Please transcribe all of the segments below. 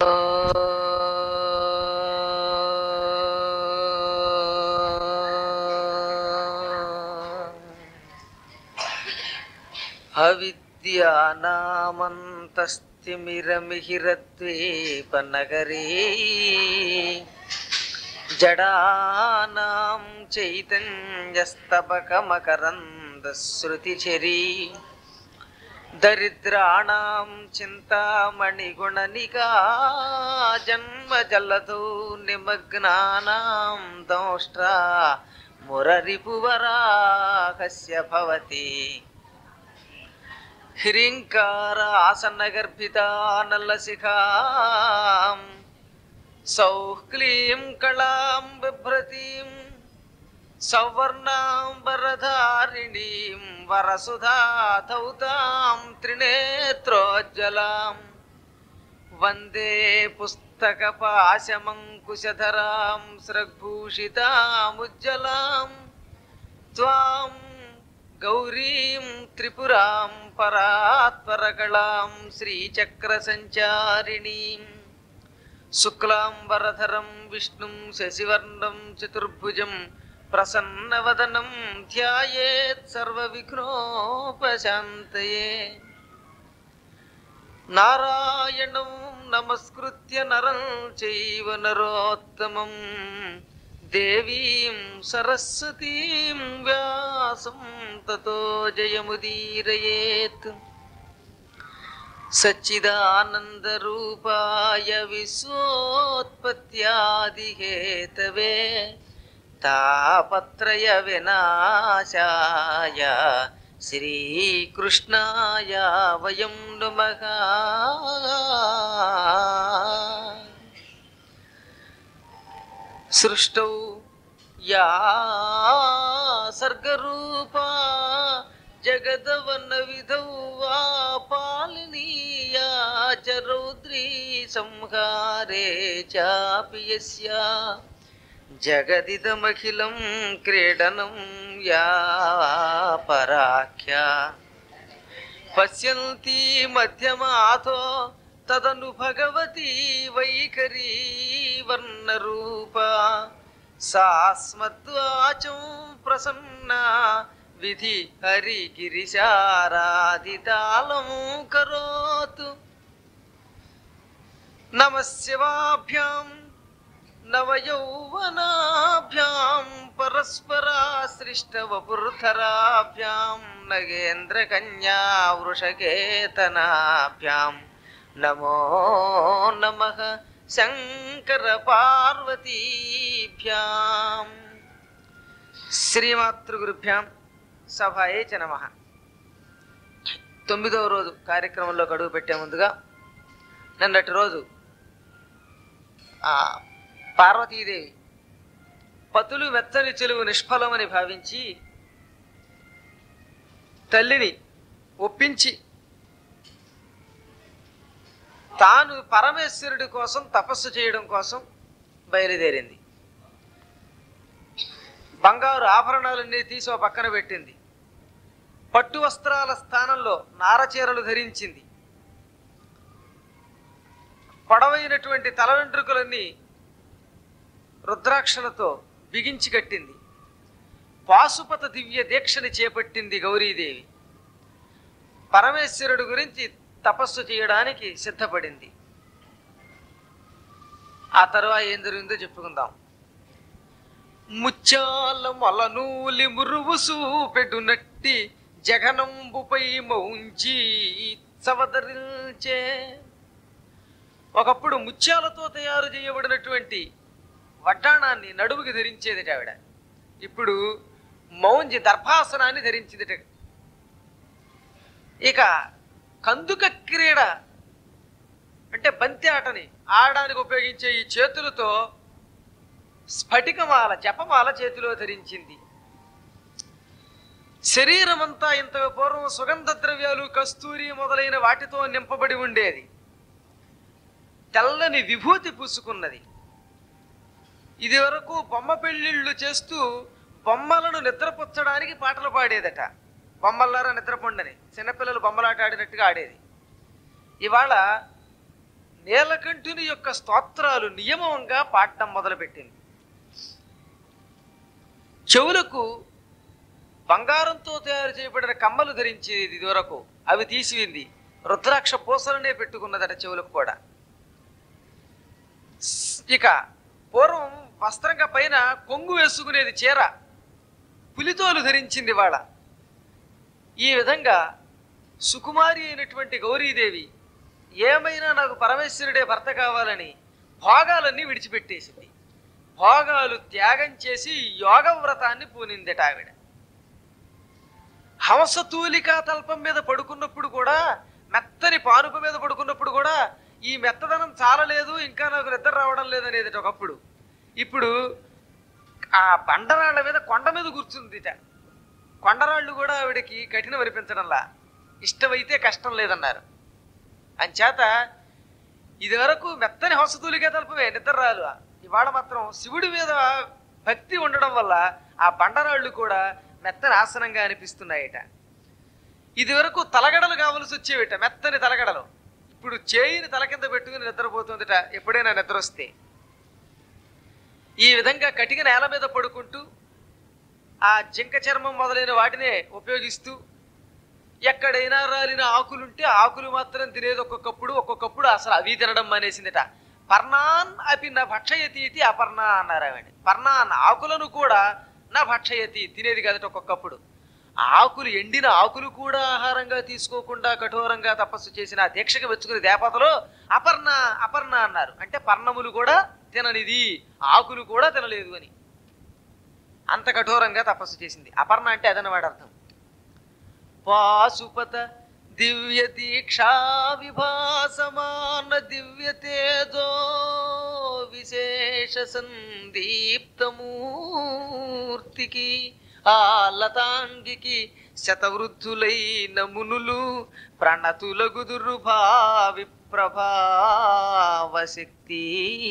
అవిద్యానామంతస్తిమిరమిహిరద్వీపనగరీ జడానాం చైతన్యస్తబకమకరందశ్రుతిచరీ దరిద్రాణం చింతామణిగుణనికా జన్మజల్లదో నిమగ్నానాం దంష్ట్రా మురరిపువరాహస్య భవతి హ్రీంకార ఆసన్నగర్భితానల్లశిఖాం సౌః క్లీం కళాం బిభ్రతీం సౌవర్ణాం వరధారిణీం వరసుధాధౌతాం త్రినేత్రోజ్వలాం వందే పుస్తకపాశమంకుశధరాం స్రగ్భూషితాముజ్జలాం త్వాం గౌరీం త్రిపురాం పరాత్పరకళాం శ్రీచక్రసంచారిణీం శుక్లాంబరధరం విష్ణుం శశివర్ణం చతుర్భుజం ప్రసన్నవదనం ధ్యాయేత్ సర్వవిఘ్నోపశాంతయే నారాయణం నమస్కృత్య నరం చైవ నరోత్తమం దేవీం సరస్వతీం వ్యాసం తతో జయముదీరయేత్ సచ్చిదానందరూపాయ విశ్వోత్పత్యాదిహేతవే తాపత్రయ వినాశాయ శ్రీకృష్ణాయ వయం నమః సృష్టౌ యా సర్గరూపా జగదవన విధౌ వా పాలనీయా చ రౌద్రీ సంహారే చాపి యస్యా జగదిదమఖిలం క్రీడనం యా పరాఖ్యా పశ్యంతి మధ్యమాథో తదను భగవతి వైఖరీ వర్ణరూప సాస్మద్వాచం ప్రసన్న విధి హరిగిరిశారాధితాళం కరోతు నమ శివాభ్యాం నవయౌవనాభ్యాం పరస్పరాశ్రిష్టవపుర్ధరాభ్యాం నగేంద్రకన్యా వృషకేతనాభ్యాం నమో నమ శంకర పార్వతీభ్యాం శ్రీమాతృగురుభ్యాం సభాయే చ నమ తొమ్మిదవ రోజు కార్యక్రమంలో గడువు పెట్టే ముందుగా నిన్నటి రోజు ఆ పార్వతీదేవి పతులు మెత్తని చెలువు నిష్ఫలమని భావించి తల్లిని ఒప్పించి తాను పరమేశ్వరుడి కోసం తపస్సు చేయడం కోసం బయలుదేరింది బంగారు ఆభరణాలన్నీ తీసి ఒక పక్కన పెట్టింది పట్టు వస్త్రాల స్థానంలో నారచీరలు ధరించింది పొడవైనటువంటి తల వెంట్రుకలన్నీ రుద్రాక్షలతో బిగించి కట్టింది పాశుపత దివ్య దీక్షని చేపట్టింది గౌరీదేవి పరమేశ్వరుడు గురించి తపస్సు చేయడానికి సిద్ధపడింది ఆ తర్వాత ఏం జరిగిందో చెప్పుకుందాం ముచ్చాల మొలనూలి మురువు సూపెడునట్టి జగనంబుపై మౌంచి సవదరించే ఒకప్పుడు ముత్యాలతో తయారు చేయబడినటువంటి వడ్డాణాన్ని నడుముకి ధరించేది ఆవిడ ఇప్పుడు మౌంజి దర్భాసనాన్ని ధరించింది ఇక కందుక క్రీడ అంటే బంతి ఆటని ఆడడానికి ఉపయోగించే ఈ చేతులతో స్ఫటికమాల జపమాల చేతిలో ధరించింది శరీరమంతా ఇంత పూర్వం సుగంధ ద్రవ్యాలు కస్తూరి మొదలైన వాటితో నింపబడి ఉండేది తెల్లని విభూతి పూసుకున్నది ఇది వరకు బొమ్మ పెళ్ళిళ్ళు చేస్తూ బొమ్మలను నిద్రపుచ్చడానికి పాటలు పాడేదట బొమ్మల్లారా నిద్రపొండని చిన్నపిల్లలు బొమ్మలాట ఆడినట్టుగా ఆడేది ఇవాళ నీలకంఠుని యొక్క స్తోత్రాలు నియమంగా పాడటం మొదలుపెట్టింది చెవులకు బంగారంతో తయారు చేయబడిన కమ్మలు ధరించేది ఇదివరకు అవి తీసివింది రుద్రాక్ష పూసలనే పెట్టుకున్నదట చెవులకు కూడా స్- ఇక పూర్వం వస్త్రంగా పైన కొంగు వేసుకునేది చీర పులితోలు ధరించింది వాళ్ళ ఈ విధంగా సుకుమారి అయినటువంటి గౌరీదేవి ఏమైనా నాకు పరమేశ్వరుడే భర్త కావాలని భోగాలన్నీ విడిచిపెట్టేసింది భోగాలు త్యాగం చేసి యోగ వ్రతాన్ని పూనిందట ఆవిడ హంసతూలికా తల్పం మీద పడుకున్నప్పుడు కూడా మెత్తని పానుపు మీద పడుకున్నప్పుడు కూడా ఈ మెత్తదనం చాలలేదు ఇంకా నాకు నిద్ర రావడం లేదనేది ఒకప్పుడు ఇప్పుడు ఆ బండరాళ్ల మీద కొండ మీద కూర్చుందిట కొండరాళ్ళు కూడా ఆవిడకి కఠినం అనిపించడంలా ఇష్టమైతే కష్టం లేదన్నారు అంచేత ఇది వరకు మెత్తని హంసతూలికే తల్పమే నిద్ర రాలు ఇవాళ మాత్రం శివుడి మీద భక్తి ఉండడం వల్ల ఆ బండరాళ్ళు కూడా మెత్తని ఆసనంగా అనిపిస్తున్నాయట ఇది వరకు తలగడలు కావలసి వచ్చేవిట మెత్తని తలగడలు ఇప్పుడు చేయిని తల కింద పెట్టుకుని నిద్రపోతుందిట ఎప్పుడైనా నిద్ర వస్తే ఈ విధంగా కటిక నేల మీద పడుకుంటూ ఆ జింక చర్మం మొదలైన వాటినే ఉపయోగిస్తూ ఎక్కడైనా రాలిన ఆకులుంటే ఆకులు మాత్రం తినేది ఒక్కొక్కప్పుడు ఒక్కొక్కప్పుడు అసలు అవి తినడం మానేసిందిట పర్ణాన్ అపి నా భక్షయతి ఇది అపర్ణ అన్నారు ఆవిడ పర్ణాన్ ఆకులను కూడా నా భక్షయతి తినేది కదట ఒక్కొక్కప్పుడు ఆకులు ఎండిన ఆకులు కూడా ఆహారంగా తీసుకోకుండా కఠోరంగా తపస్సు చేసిన ఆ దీక్షకు మెచ్చుకునే దేవతలో అపర్ణ అపర్ణ అన్నారు అంటే పర్ణములు కూడా తిననిది ఆకులు కూడా తినలేదు అని అంత కఠోరంగా తపస్సు చేసింది అపర్ణ అంటే అదనవాడు అర్థం పాశుపత దివ్య దీక్షా విభాసమాన దివ్య తేజో విశేష సందీప్తమూర్తికి ఆ లతాంగికి శతవృద్ధులైన మునులు ప్రణతులగుదురు భావి ప్రభావ శక్తి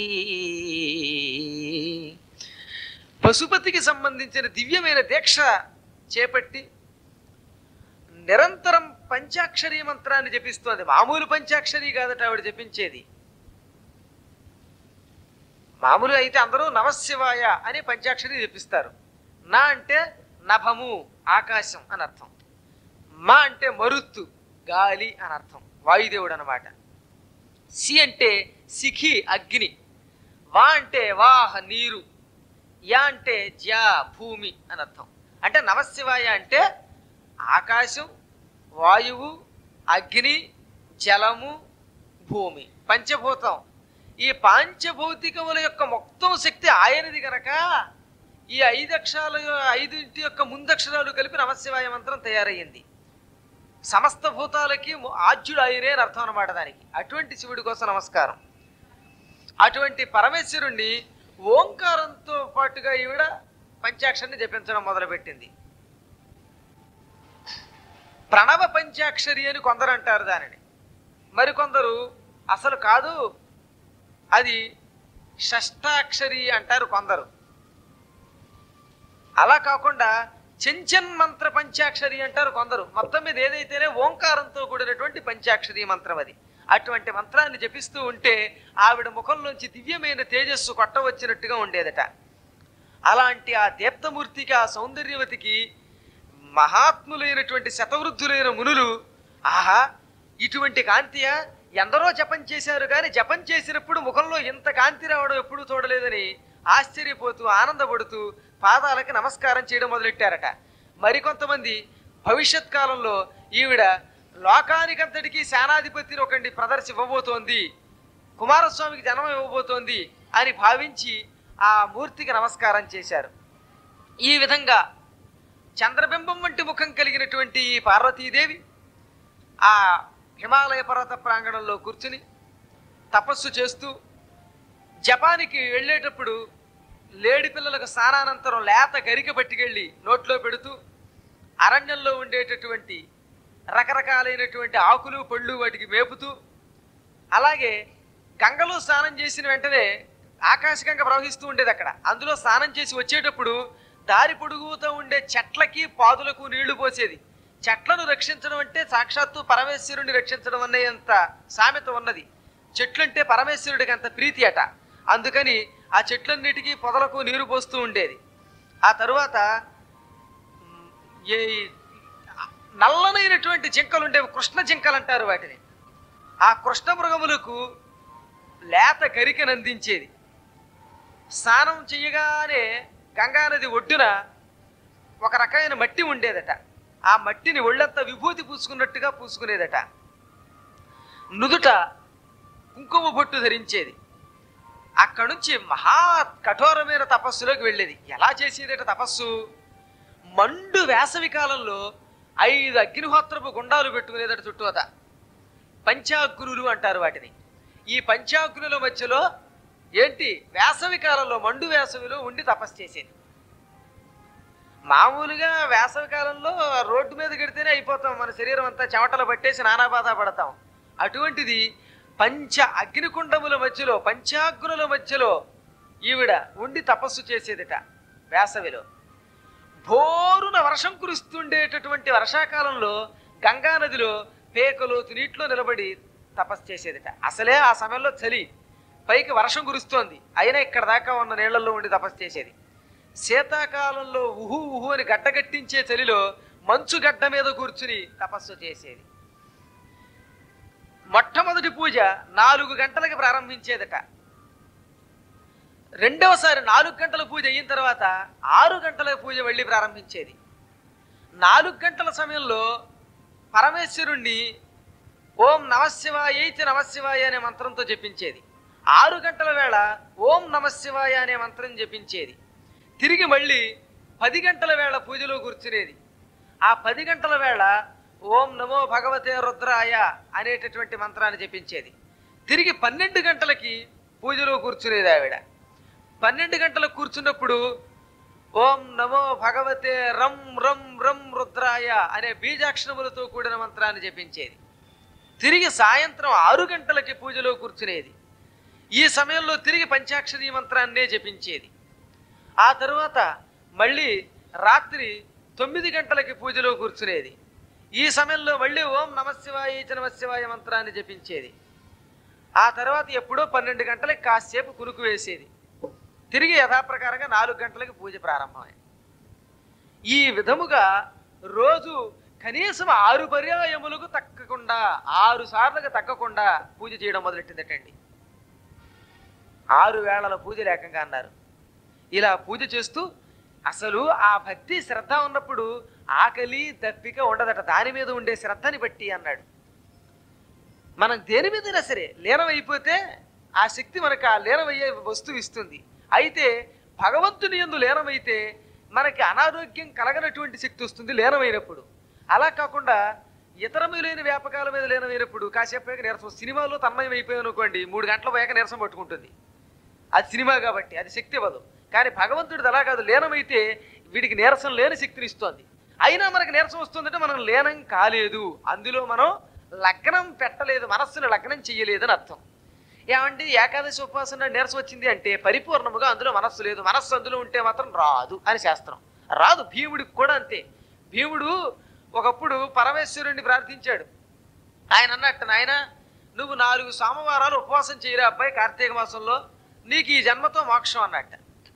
పశుపతికి సంబంధించిన దివ్యమైన దీక్ష చేపట్టి నిరంతరం పంచాక్షరీ మంత్రాన్ని జపిస్తోంది మామూలు పంచాక్షరి కాదట ఆవిడ జపించేది మామూలు అయితే అందరూ నమశివాయ అని పంచాక్షరి జపిస్తారు నా అంటే నభము ఆకాశం అని అర్థం మా అంటే మరుత్తు గాలి అని అర్థం వాయుదేవుడు అనమాట సి అంటే సిఖి అగ్ని వా అంటే వాహ నీరు యా అంటే జ్యా భూమి అని అర్థం అంటే నమశివాయ అంటే ఆకాశం వాయువు అగ్ని జలము భూమి పంచభూతం ఈ పంచభౌతికముల యొక్క మొత్తం శక్తి ఆయనది గనక ఈ ఐదు అక్షరాలు ఐదింటి యొక్క ముందక్షరాలు కలిపి నమశివాయ మంత్రం తయారయ్యింది సమస్త భూతాలకి ము- ఆద్యుడు ఆయనే అని అర్థం అనమాట దానికి అటువంటి శివుడి కోసం నమస్కారం అటువంటి పరమేశ్వరుణ్ణి ఓంకారంతో పాటుగా ఈవిడ పంచాక్షరిని జపించడం మొదలుపెట్టింది ప్రణవ పంచాక్షరి అని కొందరు అంటారు దానిని మరికొందరు అసలు కాదు అది షష్టాక్షరి అంటారు కొందరు అలా కాకుండా చెంచన్ మంత్ర పంచాక్షరి అంటారు కొందరు మొత్తం మీద ఏదైతేనే ఓంకారంతో కూడినటువంటి పంచాక్షరి మంత్రం అది అటువంటి మంత్రాన్ని జపిస్తూ ఉంటే ఆవిడ ముఖంలోంచి దివ్యమైన తేజస్సు కొట్టవచ్చినట్టుగా ఉండేదట అలాంటి ఆ దీప్తమూర్తికి ఆ సౌందర్యవతికి మహాత్ములైనటువంటి శతవృద్ధులైన మునులు ఆహా ఇటువంటి కాంతియా ఎందరో జపం చేశారు కానీ జపం చేసినప్పుడు ముఖంలో ఇంత కాంతి రావడం ఎప్పుడూ చూడలేదని ఆశ్చర్యపోతూ ఆనందపడుతూ పాదాలకి నమస్కారం చేయడం మొదలెట్టారట మరికొంతమంది భవిష్యత్ కాలంలో ఈవిడ లోకానికంతటికీ సేనాధిపతిని ఒకండి ప్రదర్శి ఇవ్వబోతోంది కుమారస్వామికి జన్మ ఇవ్వబోతోంది అని భావించి ఆ మూర్తికి నమస్కారం చేశారు ఈ విధంగా చంద్రబింబం వంటి ముఖం కలిగినటువంటి ఈ పార్వతీదేవి ఆ హిమాలయ పర్వత ప్రాంగణంలో కూర్చుని తపస్సు చేస్తూ జపానికి వెళ్ళేటప్పుడు లేడి పిల్లలకు స్నానానంతరం లేత గరిక పట్టుకెళ్ళి నోట్లో పెడుతూ అరణ్యంలో ఉండేటటువంటి రకరకాలైనటువంటి ఆకులు పళ్ళు వాటికి మేపుతూ అలాగే గంగలో స్నానం చేసిన వెంటనే ఆకాశగంగ ప్రవహిస్తూ ఉండేది అక్కడ అందులో స్నానం చేసి వచ్చేటప్పుడు దారి పొడుగుతూ ఉండే చెట్లకి పాదులకు నీళ్లు పోసేది చెట్లను రక్షించడం అంటే సాక్షాత్తు పరమేశ్వరుని రక్షించడం అనేంత సామెత ఉన్నది చెట్లంటే పరమేశ్వరుడికి అంత ప్రీతి అట అందుకని ఆ చెట్లన్నిటికీ పొదలకు నీరు పోస్తూ ఉండేది ఆ తరువాత మ్, ఏ నల్లనైనటువంటి జింకలు ఉండేవి కృష్ణ జింకలు అంటారు వాటిని ఆ కృష్ణ మృగములకు లేత గరికను అందించేది స్నానం చేయగానే గంగానది ఒడ్డున ఒక రకమైన మట్టి ఉండేదట ఆ మట్టిని ఒళ్ళంతా విభూతి పూసుకున్నట్టుగా పూసుకునేదట నుదుట కుంకుమ బొట్టు ధరించేది అక్కడి నుంచి మహా కఠోరమైన తపస్సులోకి వెళ్ళేది ఎలా చేసేదట తపస్సు మండు వేసవి కాలంలో ఐదు అగ్నిహోత్రపు గుండాలు పెట్టుకునేదట చుట్టూత పంచాగ్నులు అంటారు వాటిని ఈ పంచాగ్నుల మధ్యలో ఏంటి వేసవి కాలంలో మండు వేసవిలో ఉండి తపస్సు చేసేది మామూలుగా వేసవి కాలంలో రోడ్డు మీద గడితేనే అయిపోతాం మన శరీరం అంతా చెమటలు పట్టేసి నానా బాధ పడతాం అటువంటిది పంచ అగ్నికుండముల మధ్యలో పంచాగ్నుల మధ్యలో ఈవిడ ఉండి తపస్సు చేసేదిట వేసవిలో భోరున వర్షం కురుస్తుండేటటువంటి వర్షాకాలంలో గంగా నదిలో పేకలోతు నీటిలో నిలబడి తపస్సు చేసేదిట అసలే ఆ సమయంలో చలి పైకి వర్షం కురుస్తోంది అయినా ఇక్కడ దాకా ఉన్న నీళ్లలో ఉండి తపస్సు చేసేది శీతాకాలంలో ఉహు ఉహు అని గడ్డగట్టించే చలిలో మంచు గడ్డ మీద కూర్చుని తపస్సు చేసేది మొట్టమొదటి పూజ నాలుగు గంటలకి ప్రారంభించేదట రెండవసారి నాలుగు గంటల పూజ అయిన తర్వాత ఆరు గంటల పూజ వెళ్ళి ప్రారంభించేది నాలుగు గంటల సమయంలో పరమేశ్వరుణ్ణి ఓం నమశివాయ ఇతి నమశివాయ అనే మంత్రంతో జపించేది ఆరు గంటల వేళ ఓం నమశివాయ అనే మంత్రం జపించేది తిరిగి మళ్ళీ పది గంటల వేళ పూజలో కూర్చునేది ఆ పది గంటల వేళ ఓం నమో భగవతే రుద్రాయ అనేటటువంటి మంత్రాన్ని జపించేది తిరిగి పన్నెండు గంటలకి పూజలో కూర్చునేది ఆవిడ పన్నెండు గంటలకు కూర్చున్నప్పుడు ఓం నమో భగవతే రం రం రం రుద్రాయ అనే బీజాక్షరములతో కూడిన మంత్రాన్ని జపించేది తిరిగి సాయంత్రం ఆరు గంటలకి పూజలో కూర్చునేది ఈ సమయంలో తిరిగి పంచాక్షరి మంత్రాన్నే జపించేది ఆ తరువాత మళ్ళీ రాత్రి తొమ్మిది గంటలకి పూజలో కూర్చునేది ఈ సమయంలో మళ్ళీ ఓం నమశివాయ చ నమశివాయ మంత్రాన్ని జపించేది ఆ తర్వాత ఎప్పుడో పన్నెండు గంటలకి కాసేపు కునుకు వేసేది తిరిగి యథాప్రకారంగా నాలుగు గంటలకి పూజ ప్రారంభమై ఈ విధముగా రోజు కనీసం ఆరు పర్యాయములకు తక్కకుండా ఆరు సార్లకు తక్కకుండా పూజ చేయడం మొదలెట్టిందటండి ఆరు వేళల పూజ లేకంగా అన్నారు ఇలా పూజ చేస్తూ అసలు ఆ భక్తి శ్రద్ధ ఉన్నప్పుడు ఆకలి దప్పిక ఉండదట దాని మీద ఉండే శ్రద్ధని బట్టి అన్నాడు మనం దేని మీదైనా సరే లీనమైపోతే ఆ శక్తి మనకు ఆ లీనమయ్యే వస్తువు ఇస్తుంది అయితే భగవంతుని ఎందు లీనమైతే మనకి అనారోగ్యం కలగనటువంటి శక్తి వస్తుంది లీనమైనప్పుడు అలా కాకుండా ఇతరములైన వ్యాపకాల మీద లీనమైనప్పుడు కాసేపు అయ్యాక నీరసం సినిమాలో తన్మయం అయిపోయాను అనుకోండి మూడు గంటల పోయాక నీరసం పట్టుకుంటుంది అది సినిమా కాబట్టి అది శక్తి ఇవ్వదు కానీ భగవంతుడిది అలా కాదు లీనమైతే వీడికి నీరసం లేని శక్తిని ఇస్తోంది అయినా మనకి నీరసం వస్తుందంటే మనం లీనం కాలేదు అందులో మనం లగ్నం పెట్టలేదు మనస్సుని లగ్నం చెయ్యలేదని అర్థం ఏమంటే ఏకాదశి ఉపవాసం నీరసం వచ్చింది అంటే పరిపూర్ణముగా అందులో మనస్సు లేదు మనస్సు అందులో ఉంటే మాత్రం రాదు అని శాస్త్రం రాదు భీముడికి కూడా అంతే భీముడు ఒకప్పుడు పరమేశ్వరుణ్ణి ప్రార్థించాడు ఆయన అన్నట్టు నాయన నువ్వు నాలుగు సోమవారాలు ఉపవాసం చేయరా అబ్బాయి కార్తీక మాసంలో నీకు ఈ జన్మతో మోక్షం అన్నట్ట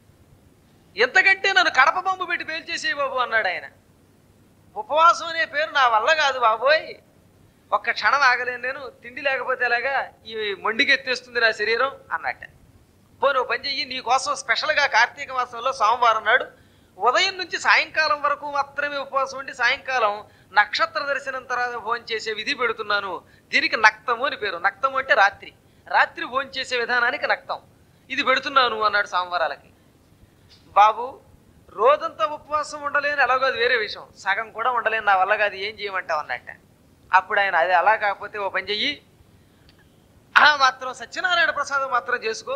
ఎంతకంటే నన్ను కడప బొమ్మ పెట్టి పేల్చేసే బాబు అన్నాడు ఆయన ఉపవాసం అనే పేరు నా వల్ల కాదు బాబోయ్ ఒక్క క్షణం ఆగలేను నేను తిండి లేకపోతే ఎలాగా ఈ మొండికెత్తేస్తుంది నా శరీరం అన్నట్ట పోను ఓ పని చెయ్యి నీ కోసం స్పెషల్గా కార్తీక మాసంలో సోమవారం నాడు ఉదయం నుంచి సాయంకాలం వరకు మాత్రమే ఉపవాసం ఉండి సాయంకాలం నక్షత్ర దర్శనం తర్వాత భోజనం చేసే విధి పెడుతున్నాను దీనికి నక్తము అని పేరు నక్తము అంటే రాత్రి రాత్రి భోజనం చేసే విధానానికి నక్తం ఇది పెడుతున్నాను అన్నాడు సోమవారాలకి బాబు రోజంతా ఉపవాసం ఉండలేని ఎలాగో అది వేరే విషయం సగం కూడా ఉండలేని నా వల్ల కాదు ఏం చేయమంటావు అన్నట్ట అప్పుడు ఆయన అది అలా కాకపోతే ఓ పని చెయ్యి ఆ మాత్రం సత్యనారాయణ ప్రసాదం మాత్రం చేసుకో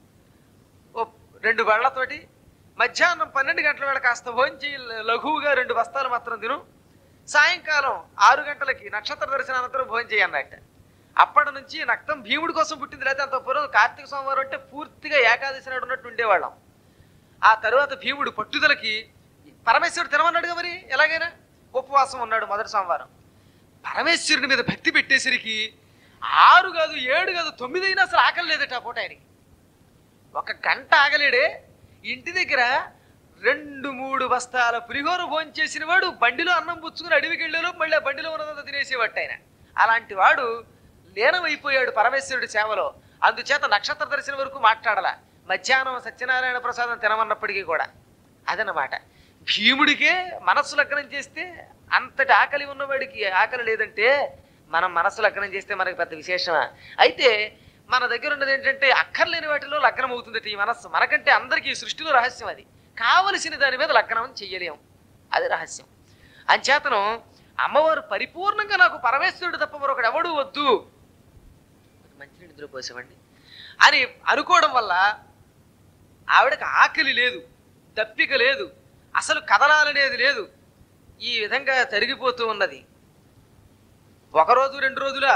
ఓ రెండు బళ్ళతోటి మధ్యాహ్నం పన్నెండు గంటల వేళ కాస్త భోంచి లఘువుగా రెండు బస్తాలు మాత్రం తిను సాయంకాలం ఆరు గంటలకి నక్షత్ర దర్శనానంతరం భోజనం చేయి అన్నట్ట అప్పటి నుంచి నక్తం భీముడి కోసం పుట్టింది లేకపోతే అంత పూర్వం కార్తీక సోమవారం అంటే పూర్తిగా ఏకాదశి నాడు ఉన్నట్టు ఉండేవాళ్ళం ఆ తరువాత భీముడు పట్టుదలకి పరమేశ్వరుడు తినమన్నాడుగా మరి ఎలాగైనా ఉపవాసం ఉన్నాడు మొదటి సోమవారం పరమేశ్వరుని మీద భక్తి పెట్టేసరికి ఆరు కాదు ఏడు కాదు తొమ్మిది అయినా అసలు ఆకలి లేదట ఆ పూట ఆయనకి ఒక గంట ఆగలేడే ఇంటి దగ్గర రెండు మూడు బస్తాల పులిహోర భోంచేసిన వాడు బండిలో అన్నం పుచ్చుకుని అడవికి వెళ్ళేలో మళ్ళీ ఆ బండిలో ఉన్నదంతా తినేసేవాడు ఆయన అలాంటి వాడు లీనమైపోయాడు పరమేశ్వరుడి సేవలో అందుచేత నక్షత్ర దర్శనం వరకు మాట్లాడాల మధ్యాహ్నం సత్యనారాయణ ప్రసాదం తినమన్నప్పటికీ కూడా అదనమాట భీముడికే మనస్సు లగ్నం చేస్తే అంతటి ఆకలి ఉన్నవాడికి ఆకలి లేదంటే మనం మనస్సు లగ్నం చేస్తే మనకి పెద్ద విశేషమా అయితే మన దగ్గర ఉన్నది ఏంటంటే అక్కర్లేని వాటిలో లగ్నం అవుతుంది ఈ మనస్సు మనకంటే అందరికీ ఈ సృష్టిలో రహస్యం అది కావలసిన దాని మీద లగ్నం చెయ్యలేం అది రహస్యం అంచేతనం అమ్మవారు పరిపూర్ణంగా నాకు పరమేశ్వరుడు తప్ప మరొకడు ఎవడు వద్దు మంచి నిద్ర పోసామండి అని అనుకోవడం వల్ల ఆవిడకి ఆకలి లేదు దప్పిక లేదు అసలు కదలాలనేది లేదు ఈ విధంగా జరిగిపోతూ ఉన్నది ఒకరోజు రెండు రోజులా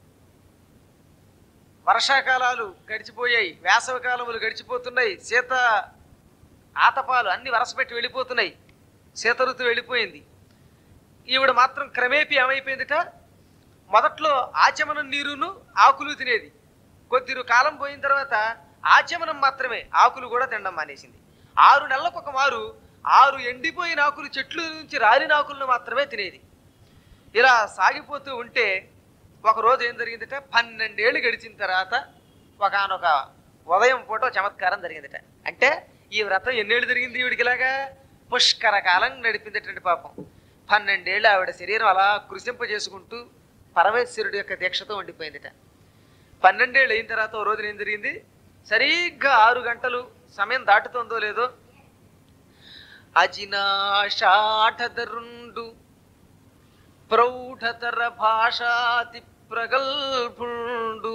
వర్షాకాలాలు గడిచిపోయాయి వేసవి కాలములు గడిచిపోతున్నాయి శీత ఆతపాలు అన్ని వరసపెట్టి వెళ్ళిపోతున్నాయి శీత ఋతువు వెళ్ళిపోయింది ఈవిడ మాత్రం క్రమేపీ ఏమైపోయిందిట మొదట్లో ఆచమనం నీరును ఆకులు తినేది కొద్ది రో- కాలం పోయిన తర్వాత ఆచమనం మాత్రమే ఆకులు కూడా తినడం మానేసింది ఆరు నెలలకు ఒక మారు ఆరు ఎండిపోయిన ఆకులు చెట్లు నుంచి రాలిన ఆకులను మాత్రమే తినేది ఇలా సాగిపోతూ ఉంటే ఒక రోజు ఏం జరిగిందట పన్నెండేళ్ళు గడిచిన తర్వాత ఒకనొక ఉదయం పూట చమత్కారం జరిగిందట అంటే ఈ వ్రతం ఎన్నేళ్ళు జరిగింది ఈవిడికి ఇలాగా పుష్కర కాలం నడిపిందటండి పాపం పన్నెండేళ్ళు ఆవిడ శరీరం అలా కృషింపజేసుకుంటూ పరమేశ్వరుడి యొక్క దీక్షతో ఉండిపోయిందట పన్నెండేళ్ళు అయిన తర్వాత ఓ రోజున ఏం జరిగింది సరిగ్గా ఆరు గంటలు సమయం దాటుతుందో లేదో అజినాషాఠదరుండు ప్రౌఢతర భాషాతి ప్రగల్భుండు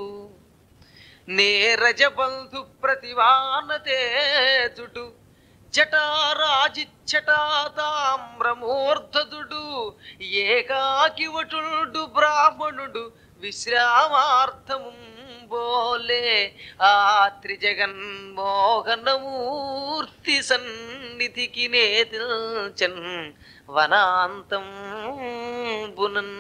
నేరజ బంధు ప్రతివానతేజుడు జటారాజిచ్చటాతామ్రమూర్ధదుడు ఏకాకివటుడు బ్రాహ్మణుడు విశ్రామార్థము బోలే ఆ త్రిజగన్మోహనమూర్తి సన్నిధికి నేతిల్చన్ వనాంతం బునన్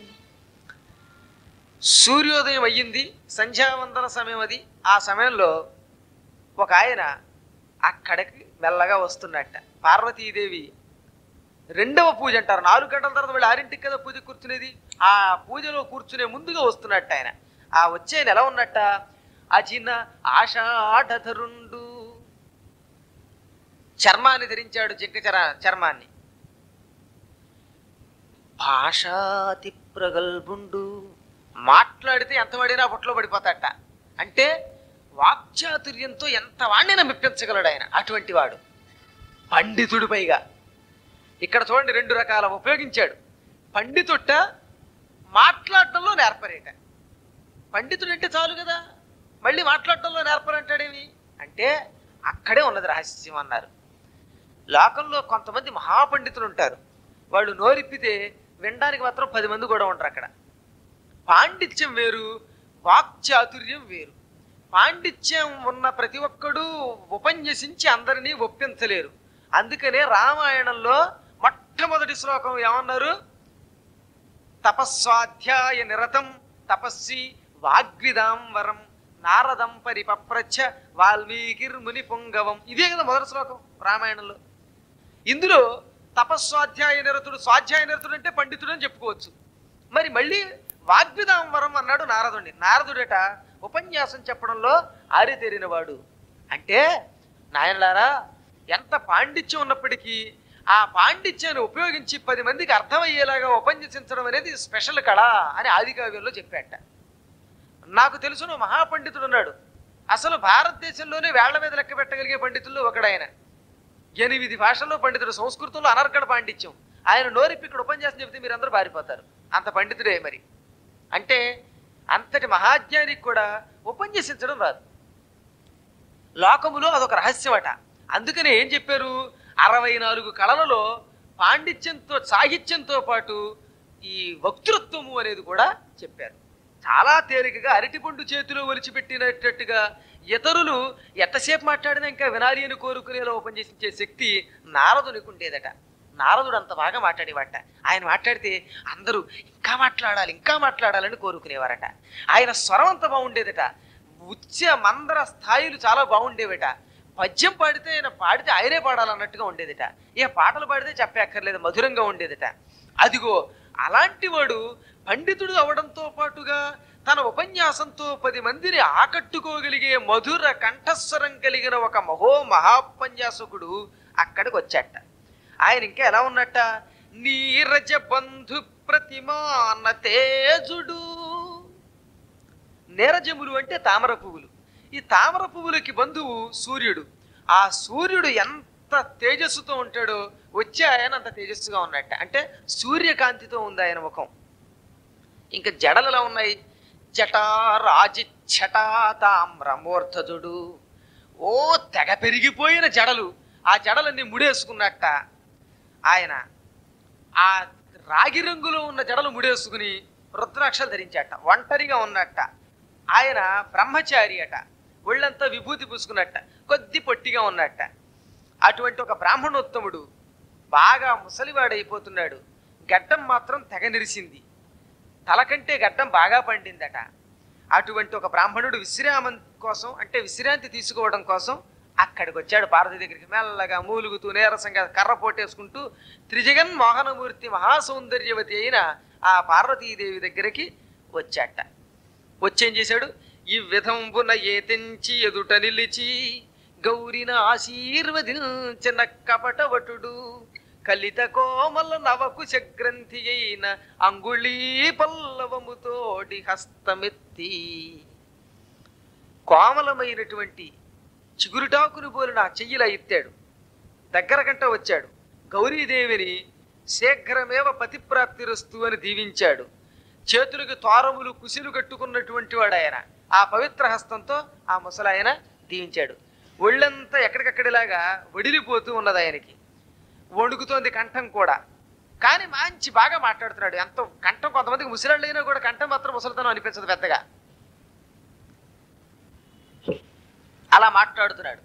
సూర్యోదయం అయ్యింది సంధ్యావందన సమయం అది ఆ సమయంలో ఒక ఆయన అక్కడికి మెల్లగా వస్తున్నట్ట పార్వతీదేవి రెండవ పూజ అంటారు నాలుగు గంటల తర్వాత వాళ్ళు ఆరింటికి కదా పూజ కూర్చునేది ఆ పూజలో కూర్చునే ముందుగా వస్తున్నట్ట ఆయన ఆ వచ్చే ఆయన ఎలా ఉన్నట్ట అజిన ఆషాఢధరుండు చర్మాన్ని ధరించాడు జింక చర చర్మాన్ని భాషాతి ప్రగల్భుండు మాట్లాడితే ఎంత పడినా బుట్టలో పడిపోతాట అంటే వాక్చాతుర్యంతో ఎంత వాణ్ణైనా మెప్పించగలడు ఆయన అటువంటి వాడు పండితుడు పైగా ఇక్కడ చూడండి రెండు రకాల ఉపయోగించాడు పండితుట్ట మాట్లాడటంలో నేర్పరేట పండితుడు అంటే చాలు కదా మళ్ళీ మాట్లాడటంలో నేర్పరంటాడేమి అంటే అక్కడే ఉన్నది రహస్యం అన్నారు లోకంలో కొంతమంది మహాపండితులు ఉంటారు వాళ్ళు నోరిప్పితే వినడానికి మాత్రం పది మంది కూడా ఉంటారు అక్కడ పాండిత్యం వేరు వాక్చాతుర్యం వేరు పాండిత్యం ఉన్న ప్రతి ఒక్కడూ ఉపన్యసించి అందరినీ ఒప్పించలేరు అందుకనే రామాయణంలో మొట్టమొదటి శ్లోకం ఏమన్నారు తపస్వాధ్యాయ నిరతం తపస్వి వాగ్విదాం వరం నారదం పరిపప్రచ్ఛ వాల్మీకిర్ముని పుంగవం ఇదే కదా మొదటి శ్లోకం రామాయణంలో ఇందులో తపస్వాధ్యాయ నిరతుడు స్వాధ్యాయ నిరతుడు అంటే పండితుడు అని చెప్పుకోవచ్చు మరి మళ్ళీ వాగ్విదాం వరం అన్నాడు నారదుడిని నారదుడట ఉపన్యాసం చెప్పడంలో ఆరితేరినవాడు అంటే నాయనలారా ఎంత పాండిత్యం ఉన్నప్పటికీ ఆ పాండిత్యాన్ని ఉపయోగించి పది మందికి అర్థమయ్యేలాగా ఉపన్యసించడం అనేది స్పెషల్ కళ అని ఆదికావ్యంలో చెప్పాట నాకు తెలుసును మహాపండితుడు ఉన్నాడు అసలు భారతదేశంలోనే వేళ్ల మీద లెక్క పెట్టగలిగే పండితుల్లో ఒకడాయన ఎనిమిది భాషల్లో పండితుడు సంస్కృతంలో అనర్గడ పాండిత్యం ఆయన నోరిప్పి ఇక్కడ ఉపన్యాసం చెబితే మీరందరూ పారిపోతారు అంత పండితుడే మరి అంటే అంతటి మహాజ్ఞానికి కూడా ఉపన్యసించడం రాదు లోకములో అదొక రహస్యం అట అందుకనే ఏం చెప్పారు అరవై నాలుగు కళలలో పాండిత్యంతో సాహిత్యంతో పాటు ఈ వక్తృత్వము అనేది కూడా చెప్పారు చాలా తేలికగా అరటిపండు చేతిలో ఒలిచిపెట్టినట్టుగా ఇతరులు ఎంతసేపు మాట్లాడినా ఇంకా వినాలి అని కోరుకునేలా ఉపన్యసించే శక్తి నారదునికి ఉండేదట నారదుడు అంత బాగా మాట్లాడేవాట ఆయన మాట్లాడితే అందరూ ఇంకా మాట్లాడాలి ఇంకా మాట్లాడాలని కోరుకునేవారట ఆయన స్వరం అంత బాగుండేదట ఉచ్చ మందర స్థాయిలు చాలా బాగుండేవిట పద్యం పాడితే ఆయన పాడితే ఆయనే పాడాలన్నట్టుగా ఉండేదిట ఏ పాటలు పాడితే చెప్పక్కర్లేదు మధురంగా ఉండేదిట అదిగో అలాంటి వాడు పండితుడు అవడంతో పాటుగా తన ఉపన్యాసంతో పది మందిని ఆకట్టుకోగలిగే మధుర కంఠస్వరం కలిగిన ఒక మహో మహాపన్యాసకుడు అక్కడికి వచ్చాట ఆయన ఇంకా ఎలా ఉన్నట్ట నీరజ బంధు ప్రతిమాన తేజుడు నీరజములు అంటే తామర పువ్వులు ఈ తామర పువ్వులకి బంధువు సూర్యుడు ఆ సూర్యుడు ఎంత తేజస్సుతో ఉంటాడో వచ్చే ఆయన అంత తేజస్సుగా ఉన్నట్ట అంటే సూర్యకాంతితో ఉంది ఆయన ముఖం ఇంకా జడలు ఎలా ఉన్నాయి జటారాజి తామ్రమూర్ధజుడు ఓ తెగ పెరిగిపోయిన జడలు ఆ జడలన్నీ ముడేసుకున్నట్ట ఆయన ఆ రాగి రంగులో ఉన్న జడలు ముడేసుకుని రుద్రాక్షలు ధరించాట ఒంటరిగా ఉన్నట్ట ఆయన బ్రహ్మచారి అట ఒళ్ళంతా విభూతి పూసుకున్నట్ట కొద్ది పొట్టిగా ఉన్నట్ట అటువంటి ఒక బ్రాహ్మణోత్తముడు బాగా ముసలివాడైపోతున్నాడు గడ్డం మాత్రం తెగ నిరిసింది తల కంటే గడ్డం బాగా పండిందట అటువంటి ఒక బ్రాహ్మణుడు విశ్రామం కోసం అంటే విశ్రాంతి తీసుకోవడం కోసం అక్కడికి వచ్చాడు పార్వతి దగ్గరికి మెల్లగా మూలుగుతూ నీరసంగా కర్ర పోటేసుకుంటూ త్రిజగన్ మోహనమూర్తి మహాసౌందర్యవతి అయిన ఆ పార్వతీదేవి దగ్గరికి వచ్చాట వచ్చేం చేశాడు ఈ విధంబున ఏ తెంచి ఎదుట నిలిచి గౌరిన ఆశీర్వదించిన కపటవటుడు కలిత కోమల నవకుశ గ్రంథి అయిన అంగుళీ పల్లవముతోడి హస్తమెత్తి కోమలమైనటువంటి చిగురుటాకును పోలిన ఆ చెయ్యిలా ఎత్తాడు దగ్గర కంట వచ్చాడు గౌరీదేవిని శీఘ్రమేవ పతిప్రాప్తిరస్తు అని దీవించాడు చేతులకు తోరములు కుసిలు కట్టుకున్నటువంటి వాడు ఆయన ఆ పవిత్ర హస్తంతో ఆ ముసలాయన దీవించాడు ఒళ్ళంతా ఎక్కడికక్కడిలాగా వడిలిపోతూ ఉన్నది ఆయనకి వణుకుతోంది కంఠం కూడా కానీ మంచి బాగా మాట్లాడుతున్నాడు ఎంత కంఠం కొంతమందికి ముసలాళ్ళు అయినా కూడా కంఠం మాత్రం ముసలితనం అనిపించదు పెద్దగా అలా మాట్లాడుతున్నాడు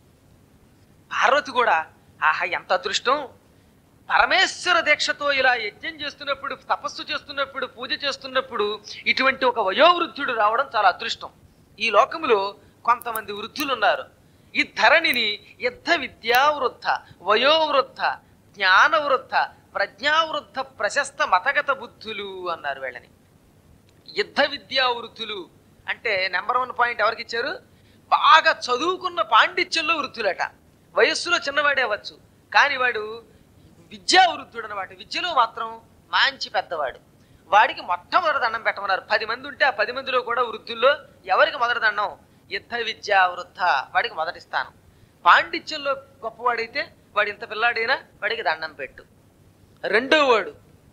పార్వతి కూడా ఆహా ఎంత అదృష్టం పరమేశ్వర దీక్షతో ఇలా యజ్ఞం చేస్తున్నప్పుడు తపస్సు చేస్తున్నప్పుడు పూజ చేస్తున్నప్పుడు ఇటువంటి ఒక వయోవృద్ధుడు రావడం చాలా అదృష్టం ఈ లోకములో కొంతమంది వృద్ధులు ఉన్నారు ఈ ధరణిని యుద్ధ విద్యావృద్ధ వయోవృద్ధ జ్ఞానవృద్ధ ప్రజ్ఞావృద్ధ ప్రశస్త మతగత బుద్ధులు అన్నారు వీళ్ళని యుద్ధ విద్యా వృద్ధులు అంటే నెంబర్ వన్ పాయింట్ ఎవరికి ఇచ్చారు బాగా చదువుకున్న పాండిత్యంలో వృద్ధులట వయస్సులో చిన్నవాడే అవ్వచ్చు కానీ వాడు విద్యా వృద్ధుడు అనమాట విద్యలో మాత్రం మంచి పెద్దవాడు వాడికి మొట్టమొదటి దండం పెట్టమన్నారు పది మంది ఉంటే ఆ పది మందిలో కూడా వృద్ధుల్లో ఎవరికి మొదటి దండం యుద్ధ విద్యా వృద్ధ వాడికి మొదటి స్థానం పాండిత్యంలో గొప్పవాడైతే వాడు ఇంత పిల్లాడైనా వాడికి దండం పెట్టు రెండో వాడు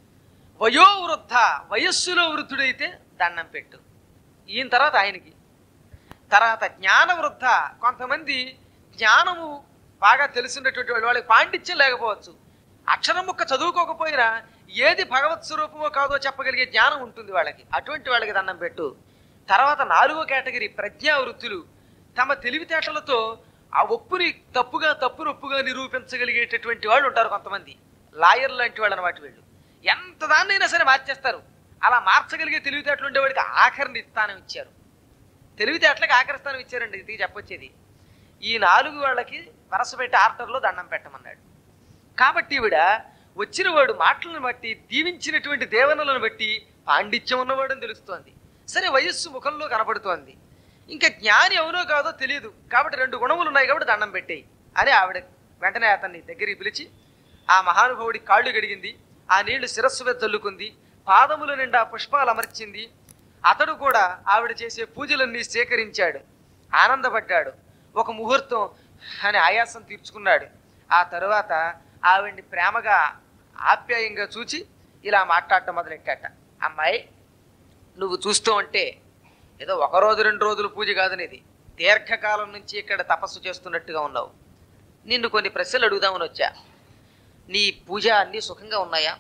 వయోవృద్ధ వయస్సులో వృద్ధుడైతే దండం పెట్టు ఈయన తర్వాత ఆయనకి తర్వాత జ్ఞాన వృద్ధ కొంతమంది జ్ఞానము బాగా తెలిసినటువంటి వాళ్ళు వాళ్ళకి పాండిత్యం లేకపోవచ్చు అక్షరం ముక్క చదువుకోకపోయినా ఏది భగవత్ స్వరూపమో కాదో చెప్పగలిగే జ్ఞానం ఉంటుంది వాళ్ళకి అటువంటి వాళ్ళకి దండం పెట్టు తర్వాత నాలుగో కేటగిరీ ప్రజ్ఞా వృత్తులు తమ తెలివితేటలతో ఆ ఒప్పుని తప్పుగా తప్పును ఒప్పుగా నిరూపించగలిగేటటువంటి వాళ్ళు ఉంటారు కొంతమంది లాయర్ లాంటి వాళ్ళు అనమాట వీళ్ళు ఎంత దాన్నైనా సరే మార్చేస్తారు అలా మార్చగలిగే తెలివితేటలు ఉండేవాడికి ఆఖరిని స్థానం ఇచ్చారు తెలివితేటలకు ఆఖరి స్థానం ఇచ్చారండి ఇది చెప్పొచ్చేది ఈ నాలుగు వాళ్ళకి వరస పెట్టి ఆర్డర్లో దండం పెట్టమన్నాడు కాబట్టి ఈవిడ వచ్చిన వాడు మాటలను బట్టి దీవించినటువంటి దేవనలను బట్టి పాండిత్యం ఉన్నవాడని తెలుస్తోంది సరే వయస్సు ముఖంలో కనపడుతోంది ఇంకా జ్ఞాని అవునో కాదో తెలియదు కాబట్టి రెండు గుణములు ఉన్నాయి కాబట్టి దండం పెట్టేయి అని ఆవిడ వెంటనే అతన్ని దగ్గరికి పిలిచి ఆ మహానుభావుడి కాళ్ళు గడిగింది ఆ నీళ్లు శిరస్సు మీద చల్లుకుంది పాదముల నిండా పుష్పాలు అమర్చింది అతడు కూడా ఆవిడ చేసే పూజలన్నీ సేకరించాడు ఆనందపడ్డాడు ఒక ముహూర్తం అని ఆయాసం తీర్చుకున్నాడు ఆ తరువాత ఆవిడ్ని ప్రేమగా ఆప్యాయంగా చూచి ఇలా మాట్లాడటం మొదలెట్టాట అమ్మాయి నువ్వు చూస్తూ ఉంటే ఏదో ఒక రోజు రెండు రోజులు పూజ కాదనేది దీర్ఘకాలం నుంచి ఇక్కడ తపస్సు చేస్తున్నట్టుగా ఉన్నావు నిన్ను కొన్ని ప్రశ్నలు అడుగుదామని వచ్చా నీ పూజ అన్ని సుఖంగా ఉన్నాయా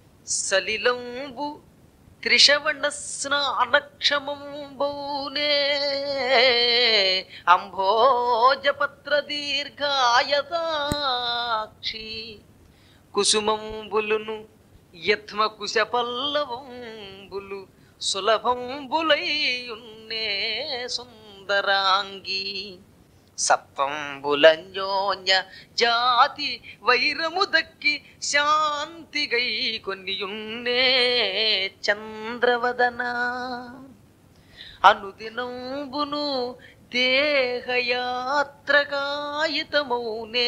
సలిలంబు త్రిశవణ స్నానక్షమంబౌనే అంభోజపత్ర దీర్ఘాయతాక్షి కుసుమంబులును యత్మ కుశ పల్లవంబులు సులభంబులైయున్నే సుందరాంగి సత్వంబులన్యోన్య జాతి వైరము దక్కి శాంతిగై కొనియున్నే చంద్రవదన అనుదినంబును దేహయాత్రకాయితమౌనే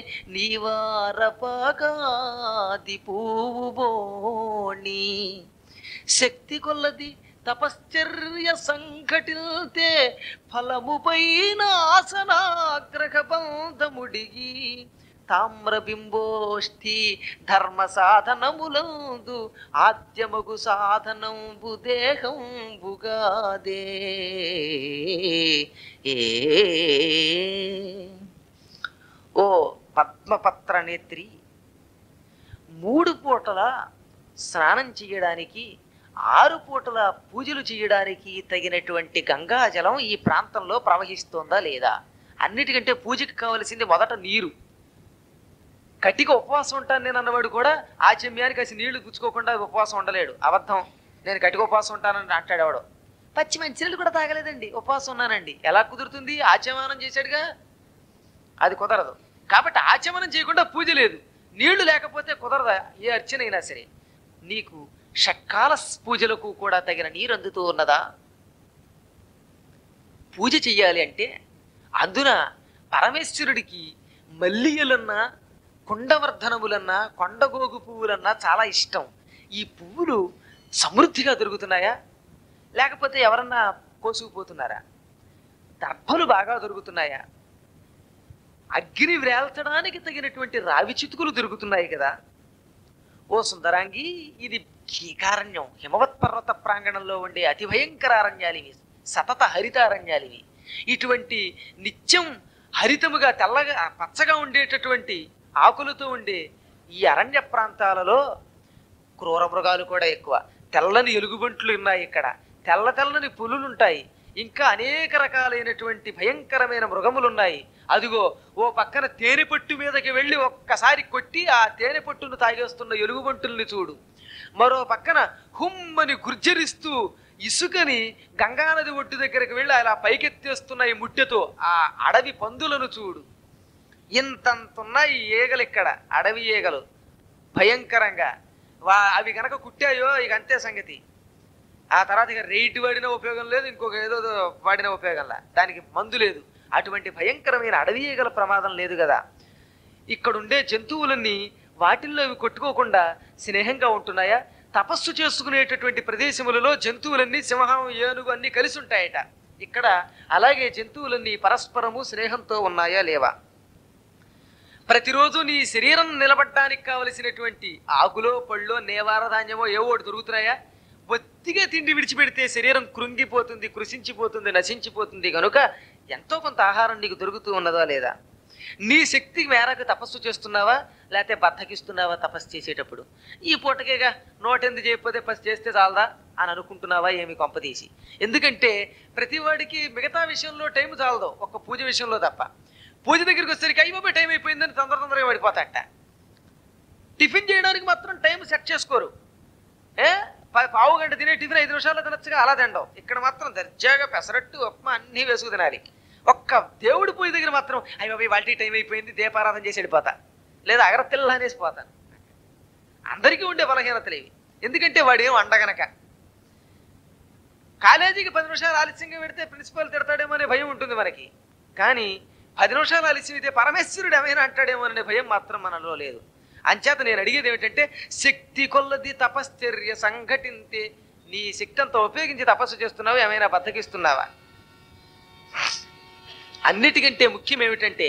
నీవారపాగాది పూబోణి శక్తి కొల్లది తపశ్చర్య సంఘటిల్తే ఫలముపైన ఆసనాగ్రహ బంధముడిగి తామ్రబింబోష్ఠి ధర్మ సాధనములందు ఆద్యమగు సాధనంబు దేహంబుగాదే ఏ ఓ పద్మపత్ర నేత్రి మూడు పూటల స్నానం చేయడానికి ఆరు పూటల పూజలు చేయడానికి తగినటువంటి గంగాజలం ఈ ప్రాంతంలో ప్రవహిస్తోందా లేదా అన్నిటికంటే పూజకి కావలసింది మొదట నీరు కటిక ఉపవాసం ఉంటాను నేను అన్నవాడు కూడా ఆచమ్యానికి అసలు నీళ్లు గుచ్చుకోకుండా ఉపవాసం ఉండలేడు అబద్ధం నేను కటిక ఉపవాసం ఉంటానని అంటాడేవాడు పచ్చి మంచినీళ్ళు కూడా తాగలేదండి ఉపవాసం ఉన్నానండి ఎలా కుదురుతుంది ఆచమానం చేశాడుగా అది కుదరదు కాబట్టి ఆచమనం చేయకుండా పూజ లేదు నీళ్లు లేకపోతే కుదరదా ఏ అర్చన అయినా సరే నీకు షట్కాల పూజలకు కూడా తగిన నీరు అందుతూ ఉన్నదా పూజ చెయ్యాలి అంటే అందున పరమేశ్వరుడికి మల్లియలన్నా కుండవర్ధనములన్నా కొండగోగు పువ్వులన్నా చాలా ఇష్టం ఈ పువ్వులు సమృద్ధిగా దొరుకుతున్నాయా లేకపోతే ఎవరన్నా కోసుకుపోతున్నారా దర్భలు బాగా దొరుకుతున్నాయా అగ్ని వ్రేల్చడానికి తగినటువంటి రావి చితుకులు దొరుకుతున్నాయి కదా ఓ సుందరాంగి ఇది కీకారణ్యం హిమవత్ పర్వత ప్రాంగణంలో ఉండే అతి భయంకర అరణ్యాలివి సతత హరిత అరణ్యాలివి ఇటువంటి నిత్యం హరితముగా తెల్లగా పచ్చగా ఉండేటటువంటి ఆకులతో ఉండే ఈ అరణ్య ప్రాంతాలలో క్రూర మృగాలు కూడా ఎక్కువ తెల్లని ఎలుగుబంట్లు ఉన్నాయి ఇక్కడ తెల్ల తెల్లని పులులు ఉంటాయి ఇంకా అనేక రకాలైనటువంటి భయంకరమైన మృగములు ఉన్నాయి అదిగో ఓ పక్కన తేనె పట్టు మీదకి వెళ్ళి ఒక్కసారి కొట్టి ఆ తేనె పట్టును తాగేస్తున్న ఎలుగుబంటుల్ని చూడు మరో పక్కన హుమ్మని గుర్జరిస్తూ ఇసుకని గంగానది ఒడ్డు దగ్గరికి వెళ్ళి అలా పైకెత్తేస్తున్న ఈ ముట్టెతో ఆ అడవి పందులను చూడు ఇంతంతున్నాయి ఈగలు ఇక్కడ అడవి ఈగలు భయంకరంగా వా అవి గనక కుట్టాయో ఇక అంతే సంగతి ఆ తర్వాత ఇక రేటు వాడిన ఉపయోగం లేదు ఇంకొక ఏదో వాడిన ఉపయోగంలా దానికి మందు లేదు అటువంటి భయంకరమైన అడవి ఈగల ప్రమాదం లేదు కదా ఇక్కడుండే జంతువులన్నీ వాటిల్లో ఇవి కొట్టుకోకుండా స్నేహంగా ఉంటున్నాయా తపస్సు చేసుకునేటటువంటి ప్రదేశములలో జంతువులన్నీ సింహం ఏనుగు అన్నీ కలిసి ఉంటాయట ఇక్కడ అలాగే జంతువులన్నీ పరస్పరము స్నేహంతో ఉన్నాయా లేవా ప్రతిరోజు నీ శరీరం నిలబడడానికి కావలసినటువంటి ఆకులో పళ్ళో నేవార ధాన్యమో ఏవో ఒకటి దొరుకుతున్నాయా బొత్తిగా తిండి విడిచిపెడితే శరీరం కృంగిపోతుంది కృషించిపోతుంది నశించిపోతుంది కనుక ఎంతో కొంత ఆహారం నీకు దొరుకుతూ ఉన్నదా లేదా నీ శక్తి మేరకు తపస్సు చేస్తున్నావా లేకపోతే బద్దకిస్తున్నావా తపస్సు చేసేటప్పుడు ఈ పూటకేగా నోటెందు చేయకపోతే పసి చేస్తే చాలదా అని అనుకుంటున్నావా ఏమి కొంపదీసి ఎందుకంటే ప్రతివాడికి మిగతా విషయంలో టైం చాలదు ఒక్క పూజ విషయంలో తప్ప పూజ దగ్గరికి వచ్చేసరికి అయ్యో టైం అయిపోయిందని తొందర తొందరగా పడిపోతాట టిఫిన్ చేయడానికి మాత్రం టైం సెట్ చేసుకోరు ఏ ప- పావు గంట తినే టిఫిన్ ఐదు నిమిషాల్లో తినొచ్చుగా అలా తినడం ఇక్కడ మాత్రం దర్జాగా పెసరట్టు ఉప్మా అన్నీ వేసుకు తినాలి ఒక్క దేవుడి పూజ దగ్గర మాత్రం అయ్యో బాబోయ్, వాళ్ళకి టైం అయిపోయింది దీపారాధన చేసి వెళ్ళిపోతా లేదా అగరత్తిల్ల అనేసి పోతాను అందరికీ ఉండే బలహీనతలు ఇవి ఎందుకంటే వాడేం అండగనక కాలేజీకి పది నిమిషాలు ఆలస్యంగా పెడితే ప్రిన్సిపల్ తిడతాడేమో అనే భయం ఉంటుంది మనకి కానీ పది నిమిషాలు ఆలస్యం అయితే పరమేశ్వరుడు ఏమైనా అంటాడేమో అనే భయం మాత్రం మనలో లేదు అంచేత నేను అడిగేది ఏమిటంటే శక్తి కొల్లది తపశ్చర్య సంఘటింతే నీ శక్తి అంతా ఉపయోగించి తపస్సు చేస్తున్నావా ఏమైనా బద్దకిస్తున్నావా అన్నిటికంటే ముఖ్యం ఏమిటంటే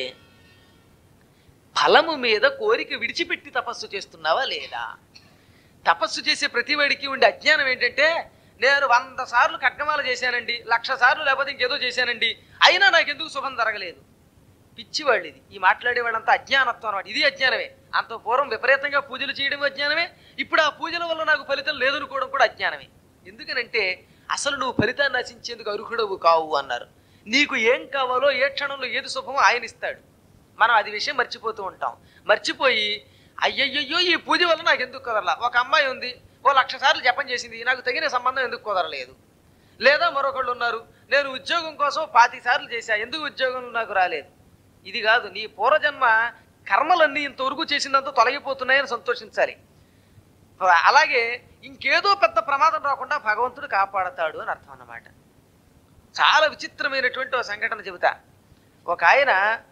ఫలము మీద కోరిక విడిచిపెట్టి తపస్సు చేస్తున్నావా లేదా తపస్సు చేసే ప్రతివాడికి ఉండే అజ్ఞానం ఏంటంటే నేను వంద సార్లు ఖడ్గమాల చేశానండి లక్ష సార్లు లేకపోతే ఇంకేదో చేశానండి అయినా నాకు ఎందుకు శుభం జరగలేదు పిచ్చివాళ్ళు ఇది ఈ మాట్లాడే వాళ్ళంతా అజ్ఞానత్వం అనమాట ఇది అజ్ఞానమే అంత పూర్వం విపరీతంగా పూజలు చేయడం అజ్ఞానమే ఇప్పుడు ఆ పూజల వల్ల నాకు ఫలితం లేదనుకోవడం కూడా అజ్ఞానమే ఎందుకనంటే అసలు నువ్వు ఫలితాన్ని నశించేందుకు అర్హుడవు కావు అన్నారు నీకు ఏం కావాలో ఏ క్షణంలో ఏది శుభమో ఆయన ఇస్తాడు మనం అది విషయం మర్చిపోతూ ఉంటాం మర్చిపోయి అయ్యయ్యో ఈ పూజ వల్ల నాకు ఎందుకు కుదరలా ఒక అమ్మాయి ఉంది ఓ లక్ష సార్లు జపం చేసింది నాకు తగిన సంబంధం ఎందుకు కుదరలేదు లేదా మరొకళ్ళు ఉన్నారు నేను ఉద్యోగం కోసం పాతి సార్లు చేశా ఎందుకు ఉద్యోగం నాకు రాలేదు ఇది కాదు నీ పూర్వజన్మ కర్మలన్నీ ఇంతవరకు చేసినంత తొలగిపోతున్నాయని సంతోషించాలి అలాగే ఇంకేదో పెద్ద ప్రమాదం రాకుండా భగవంతుడు కాపాడతాడు అని అర్థం అన్నమాట చాలా విచిత్రమైనటువంటి ఒక సంఘటన చెబుతా ఒక ఆయన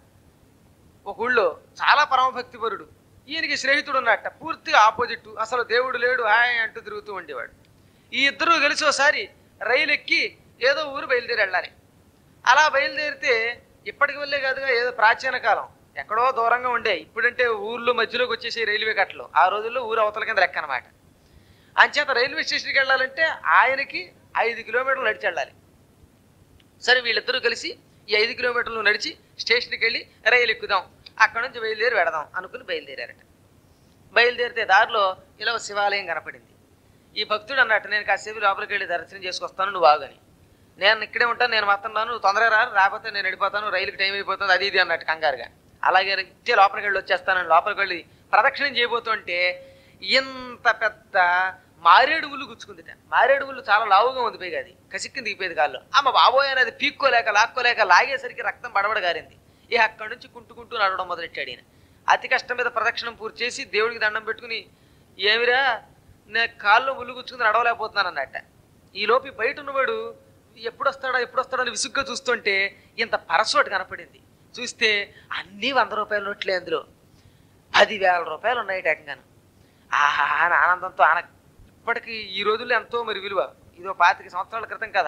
ఒక ఊళ్ళో చాలా పరమభక్తిపరుడు ఈయనకి స్నేహితుడు ఉన్నట్ట పూర్తిగా ఆపోజిట్ అసలు దేవుడు లేడు హాయ్ అంటూ తిరుగుతూ ఉండేవాడు ఈ ఇద్దరు కలిసి ఒకసారి రైలు ఎక్కి ఏదో ఊరు బయలుదేరి వెళ్ళాలి అలా బయలుదేరితే ఇప్పటికి వెళ్ళే కాదుగా ఏదో ప్రాచీన కాలం ఎక్కడో దూరంగా ఉండే ఇప్పుడంటే ఊర్లో మధ్యలోకి వచ్చేసి రైల్వే కట్టలు ఆ రోజుల్లో ఊరు అవతల కింద లెక్క అనమాట అంచేత రైల్వే స్టేషన్కి వెళ్ళాలంటే ఆయనకి ఐదు కిలోమీటర్లు నడిచి వెళ్ళాలి సరే వీళ్ళిద్దరూ కలిసి ఈ ఐదు కిలోమీటర్లు నడిచి స్టేషన్కి వెళ్ళి రైలు ఎక్కుదాం అక్కడ నుంచి బయలుదేరి వెడదాం అనుకుని బయలుదేరారట బయలుదేరితే దారిలో ఇలా ఒక శివాలయం కనపడింది ఈ భక్తుడు అన్నట్టు నేను కాసేపు లోపలికి వెళ్ళి దర్శనం చేసుకొస్తాను నువ్వు ఆగని నేను ఇక్కడే ఉంటాను నేను మాత్రం రాను తొందరగా రా రాకపోతే నేను వెళ్ళిపోతాను రైలుకి టైం అయిపోతుంది అది ఇది అన్నట్టు కంగారుగా అలాగే ఇచ్చే లోపలికి వెళ్ళి వచ్చేస్తాను లోపలికి వెళ్ళి ప్రదక్షిణం చేయబోతుంటే ఇంత పెద్ద మారేడు ముళ్ళు గుచ్చుకుందిట మారేడు ముళ్ళు చాలా లావుగా ఉంది పైగా అది కసిక్కింది దిగిపోయేది కాళ్ళు అమ్మ బాబోయ్ అనేది పీక్కోలేక లాక్కోలేక లాగేసరికి రక్తం బడబడ గారింది ఇక అక్కడి నుంచి కుంటుకుంటూ నడవడం మొదలెట్టాడు ఈయన అతి కష్టం మీద ప్రదక్షిణం పూర్తి చేసి దేవుడికి దండం పెట్టుకుని ఏమిరా నేను కాళ్ళు ముళ్ళు గుచ్చుకుని నడవలేకపోతున్నాను అన్నట్ట ఈ లోపు ఈ బయట ఉన్నవాడు ఎప్పుడు వస్తాడా ఎప్పుడు వస్తాడా అని విసుగ్గా చూస్తుంటే ఇంత పరసోటి కనపడింది చూస్తే అన్నీ వంద రూపాయల నోట్లే అందులో పదివేల రూపాయలు ఉన్నాయి ఏకంగాను ఆహా అని ఆనందంతో ఆన ఇప్పటికి ఈ రోజుల్లో ఎంతో మరి విలువ ఇదో పాతిక సంవత్సరాల క్రితం కదా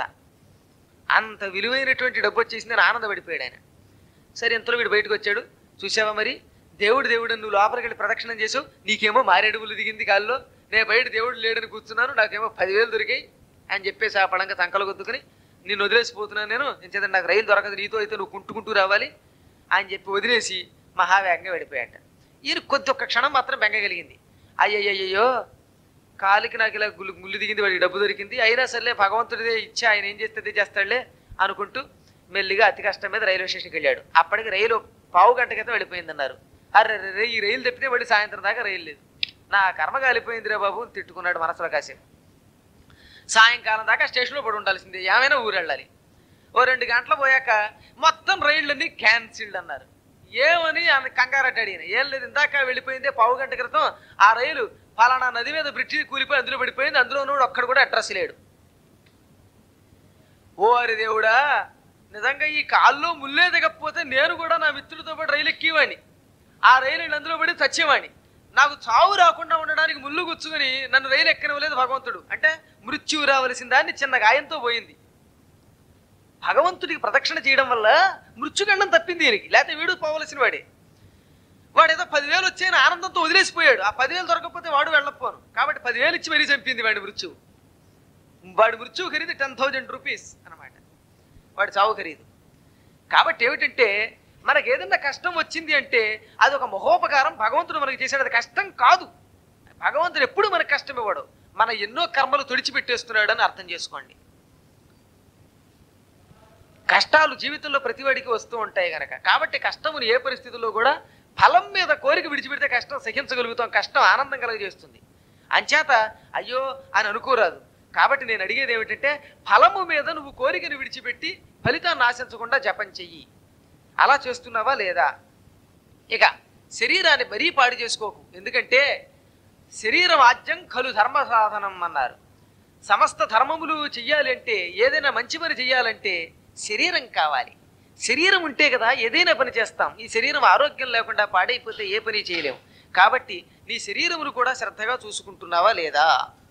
అంత విలువైనటువంటి డబ్బు వచ్చేసిందని ఆనందపడిపోయాడు ఆయన సరే ఇంతలో వీడు బయటకు వచ్చాడు చూసావా మరి దేవుడు దేవుడు నువ్వు లోపలికి వెళ్ళి ప్రదక్షిణం చేసావు నీకేమో మారేడుగులు దిగింది కాల్లో నేను బయట దేవుడు లేడని కూర్చున్నాను నాకేమో పదివేలు దొరికాయి అని చెప్పేసి ఆ పడంగా సంకలు కొద్దుకుని నేను వదిలేసిపోతున్నాను నేను ఎంచేతంటే నాకు రైలు దొరకదు నీతో అయితే నువ్వు కుంటుకుంటూ రావాలి అని చెప్పి వదిలేసి మహావేగంగా వెళ్ళిపోయాట ఈయన కొద్ది ఒక్క క్షణం మాత్రం బెంగ కలిగింది అయ్యయ్యయ్యో కాలికి నాకు ఇలా గుళ్ళు ముళ్ళు దిగింది వాడికి డబ్బు దొరికింది అయినా సర్లే భగవంతుడిదే ఇచ్చి ఆయన ఏం చేస్తే అదే చేస్తాడులే అనుకుంటూ మెల్లిగా అతి కష్టం మీద రైల్వే స్టేషన్కి వెళ్ళాడు అప్పటికి రైలు పావు గంట క్రితం వెళ్ళిపోయిందన్నారు అరే రే ఈ రైలు తప్పితే మళ్ళీ సాయంత్రం దాకా రైలు లేదు నా కర్మ కాలిపోయిందిరా బాబు అని తిట్టుకున్నాడు మనసులో కాసేపు సాయంకాలం దాకా స్టేషన్లో పడి ఉండాల్సిందే ఏమైనా ఊరు వెళ్ళాలి ఓ రెండు గంటలు పోయాక మొత్తం రైళ్ళన్నీ క్యాన్సిల్డ్ అన్నారు ఏమని ఆమె కంగారట్టాడు ఈయన ఏం లేదు ఇందాక వెళ్ళిపోయిందే పావు గంట క్రితం ఆ రైలు ఫలానా నది మీద బ్రిడ్జి కూలిపోయి అందులో పడిపోయింది అందులో ఉన్నవాడు ఒక్కడు కూడా అడ్రస్ లేడు ఓ అరి దేవుడా నిజంగా ఈ కాల్లో ముల్లే దిగకపోతే నేను కూడా నా మిత్రులతో పాటు రైలు ఎక్కేవాడిని ఆ రైలు అందులో పడి చచ్చేవాడిని నాకు చావు రాకుండా ఉండడానికి ముళ్ళు గుచ్చుకుని నన్ను రైలు ఎక్కనివ్వలేదు భగవంతుడు అంటే మృత్యువు రావలసిన దాన్ని చిన్న గాయంతో పోయింది భగవంతుడికి ప్రదక్షిణ చేయడం వల్ల మృత్యుగండం తప్పింది దీనికి లేకపోతే వీడు పోవలసిన వాడే వాడు ఏదో పదివేలు వచ్చాయని ఆనందంతో వదిలేసిపోయాడు ఆ పదివేలు దొరకకపోతే వాడు వెళ్ళకపోను కాబట్టి పదివేలు ఇచ్చి మరీ చంపింది వాడి మృత్యువు వాడి మృత్యువు ఖరీదు టెన్ థౌజండ్ రూపీస్ అనమాట వాడి చావు ఖరీదు కాబట్టి ఏమిటంటే మనకి ఏదైనా కష్టం వచ్చింది అంటే అది ఒక మహోపకారం భగవంతుడు మనకి చేశాడు అది కష్టం కాదు భగవంతుడు ఎప్పుడు మనకు కష్టం ఇవ్వడు మన ఎన్నో కర్మలు తుడిచిపెట్టేస్తున్నాడు అని అర్థం చేసుకోండి కష్టాలు జీవితంలో ప్రతివాడికి వస్తూ ఉంటాయి గనక కాబట్టి కష్టమును ఏ పరిస్థితుల్లో కూడా ఫలం మీద కోరిక విడిచిపెడితే కష్టం సహించగలుగుతాం కష్టం ఆనందం కలగజేస్తుంది అంచేత అయ్యో అని అనుకోరాదు కాబట్టి నేను అడిగేది ఏమిటంటే ఫలము మీద నువ్వు కోరికను విడిచిపెట్టి ఫలితాన్ని ఆశించకుండా జపం చెయ్యి అలా చేస్తున్నావా లేదా ఇక శరీరాన్ని మరీ పాడు చేసుకోకు ఎందుకంటే శరీరం ఆజ్యం కలు ధర్మ సాధనం అన్నారు సమస్త ధర్మములు చెయ్యాలి అంటే ఏదైనా మంచి పని చెయ్యాలంటే శరీరం కావాలి శరీరం ఉంటే కదా ఏదైనా పని చేస్తాం ఈ శరీరం ఆరోగ్యం లేకుండా పాడైపోతే ఏ పని చేయలేం కాబట్టి నీ శరీరమును కూడా శ్రద్ధగా చూసుకుంటున్నావా లేదా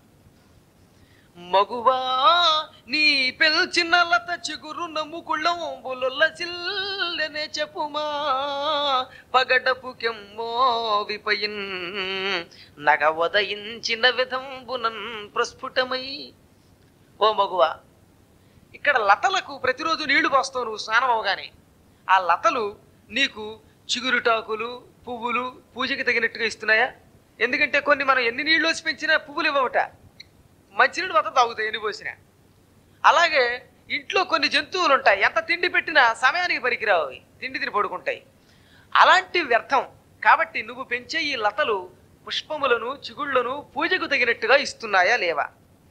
మగువా నీ పెల్చిన లత చిగురు నమ్ముకుళ్ళం బులుల్ల చిల్లనే చెప్పుమా పగడపు కెమ్మో విపయిన్ నగ ఉదయించిన విధంబునన్ ప్రస్ఫుటమై ఓ మగువా ఇక్కడ లతలకు ప్రతిరోజు నీళ్లు పోస్తావు నువ్వు స్నానం అవగానే ఆ లతలు నీకు చిగురుటాకులు పువ్వులు పూజకి తగినట్టుగా ఇస్తున్నాయా ఎందుకంటే కొన్ని మనం ఎన్ని నీళ్లు వచ్చి పెంచినా పువ్వులు ఇవ్వమట మంచినీళ్ళు మొత్తం తాగుతాయి ఎన్ని పోసినా అలాగే ఇంట్లో కొన్ని జంతువులు ఉంటాయి ఎంత తిండి పెట్టినా సమయానికి పనికిరావు అవి. తిండి తిని పడుకుంటాయి అలాంటి వ్యర్థం కాబట్టి నువ్వు పెంచే ఈ లతలు పుష్పములను చిగుళ్లను పూజకు తగినట్టుగా ఇస్తున్నాయా లేవా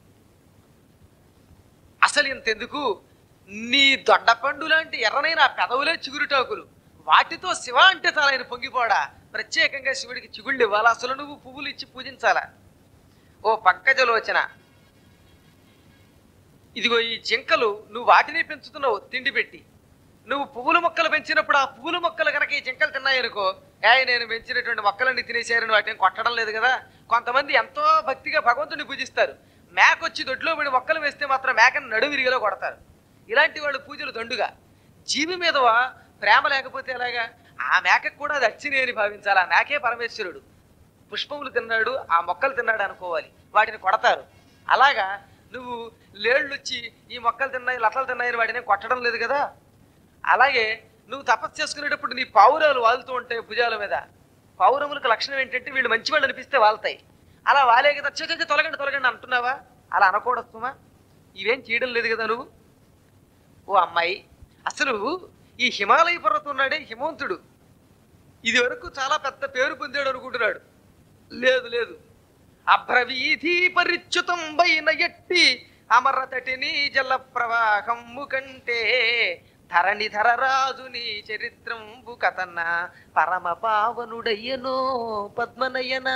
అసలు ఇంతెందుకు నీ దొడ్డపండు లాంటి ఎర్రనైన ఆ పెదవులే చిగురుటాకులు వాటితో శివ అంటే చాలా ఆయన పొంగిపోడా ప్రత్యేకంగా శివుడికి చిగుళ్ళు ఇవ్వాలా అసలు నువ్వు పువ్వులు ఇచ్చి పూజించాలా ఓ పంకజలోచన ఇదిగో ఈ జింకలు నువ్వు వాటిని పెంచుతున్నావు తిండి పెట్టి నువ్వు పువ్వుల మొక్కలు పెంచినప్పుడు ఆ పువ్వుల మొక్కలు కనుక ఈ జింకలు తిన్నాయనుకో ఏ నేను పెంచినటువంటి మొక్కలన్నీ తినేసారని వాటిని కొట్టడం లేదు కదా కొంతమంది ఎంతో భక్తిగా భగవంతుడిని పూజిస్తారు మేక వచ్చి దొడ్లో పడి మొక్కలు వేస్తే మాత్రం మేకను నడు విరిగిలో కొడతారు ఇలాంటి వాళ్ళు పూజలు దండుగా జీవి మీద ప్రేమ లేకపోతే ఎలాగా ఆ మేకకు కూడా అది అచ్చిని అని భావించాలి ఆ మేకే పరమేశ్వరుడు పుష్పములు తిన్నాడు ఆ మొక్కలు తిన్నాడు అనుకోవాలి వాటిని కొడతారు అలాగా నువ్వు లేళ్ళు వచ్చి ఈ మొక్కలు తిన్నాయి లతలు తిన్నాయని వాటిని కొట్టడం లేదు కదా అలాగే నువ్వు తపస్సు చేసుకునేటప్పుడు నీ పావురాలు వాలుతూ ఉంటాయి భుజాల మీద పావురములకు లక్షణం ఏంటంటే వీళ్ళు మంచి వాళ్ళు అనిపిస్తే వాళ్తాయి అలా వాలే కదా "చ్చ, చ్చ, చ్చ, తొలగండి తొలగండి అంటున్నావా అలా అనకూడదుమా ఇవేం చేయడం లేదు కదా నువ్వు ఓ అమ్మాయి అసలు ఈ హిమాలయ పర్వతం ఉన్నాడే హిమవంతుడు ఇది వరకు చాలా పెద్ద పేరు పొందాడు అనుకుంటున్నాడు లేదు లేదు అభ్రవీధి పరిచ్యుతం బైన ఎట్టి అమరతటిని జల ప్రవాహము కంటే ధరణి ధరరాజుని చరిత్రంబు కథన పరమ పావనుడయ్యనో పద్మనయన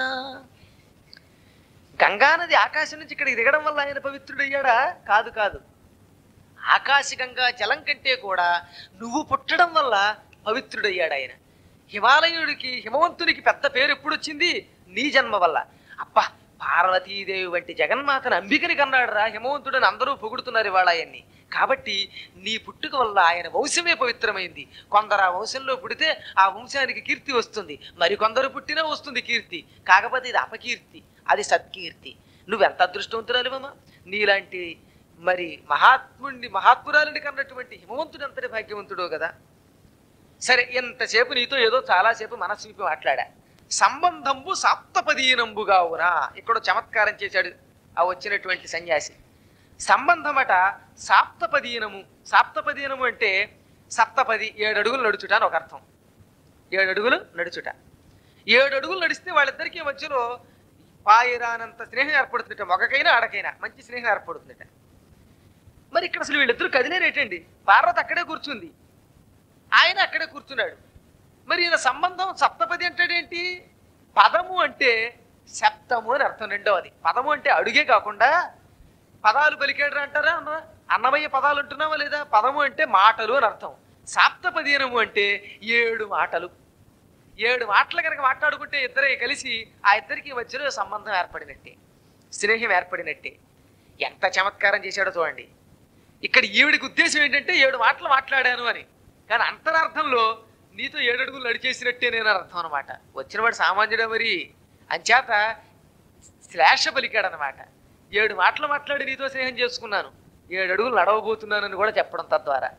గంగానది ఆకాశం నుంచి ఇక్కడికి దిగడం వల్ల ఆయన పవిత్రుడయ్యాడా కాదు కాదు ఆకాశగంగా జలం కంటే కూడా నువ్వు పుట్టడం వల్ల పవిత్రుడయ్యాడు ఆయన హిమాలయుడికి హిమవంతునికి పెద్ద పేరు ఎప్పుడు వచ్చింది నీ జన్మ వల్ల అబ్బా పార్వతీదేవి వంటి జగన్మాతను అంబికని కన్నాడు రా హిమవంతుడని అందరూ పొగుడుతున్నారు ఇవాళ ఆయన్ని కాబట్టి నీ పుట్టుక వల్ల ఆయన వంశమే పవిత్రమైంది కొందరు ఆ వంశంలో పుడితే ఆ వంశానికి కీర్తి వస్తుంది మరి కొందరు పుట్టినా వస్తుంది కీర్తి కాకపోతే ఇది అపకీర్తి అది సత్కీర్తి నువ్వెంత అదృష్టవంతురాలివమ్మా నీలాంటి మరి మహాత్ముడిని మహాత్మురాలిని కన్నటువంటి హిమవంతుడు అంతటి భాగ్యవంతుడో కదా సరే ఎంతసేపు నీతో ఏదో చాలాసేపు మనసు విప్పి మాట్లాడా సంబంధంబు సాప్తపదీనంబుగా ఉనా ఇక్కడ చమత్కారం చేశాడు ఆ వచ్చినటువంటి సన్యాసి సంబంధమట సాప్తపదీనము సాప్తపదీనము అంటే సప్తపది ఏడు అడుగులు నడుచుట అని ఒక అర్థం ఏడు అడుగులు నడుచుట ఏడు అడుగులు నడిస్తే వాళ్ళిద్దరికీ మధ్యలో పాయిరానంత స్నేహం ఏర్పడుతుందట మొగకైనా ఆడకైనా మంచి స్నేహం ఏర్పడుతుందట మరి ఇక్కడ అసలు వీళ్ళిద్దరూ కదిలేరేటండి పార్వతి అక్కడే కూర్చుంది ఆయన అక్కడే కూర్చున్నాడు మరి ఈయన సంబంధం సప్తపది అంటాడేంటి పదము అంటే శబ్దము అని అర్థం రెండవది పదము అంటే అడుగే కాకుండా పదాలు పలికాడు అంటారా అన్న అన్నమయ్య పదాలు అంటున్నావా లేదా పదము అంటే మాటలు అని అర్థం సాప్తపదీనము అంటే ఏడు మాటలు ఏడు మాటలు కనుక మాట్లాడుకుంటే ఇద్దరే కలిసి ఆ ఇద్దరికి మధ్యలో సంబంధం ఏర్పడినట్టే స్నేహం ఏర్పడినట్టే ఎంత చమత్కారం చేశాడో చూడండి ఇక్కడ ఈవిడికి ఉద్దేశం ఏంటంటే ఏడు మాటలు మాట్లాడాను అని కానీ అంతరార్థంలో నీతో ఏడు అడుగులు నడిచేసినట్టే నేను అని అర్థం అనమాట వచ్చినవాడు సామాన్యుడే మరి అంచేత శ్లేష పలికాడనమాట ఏడు మాటలు మాట్లాడి నీతో స్నేహం చేసుకున్నాను ఏడు అడుగులు నడవబోతున్నానని కూడా చెప్పడం తద్వారా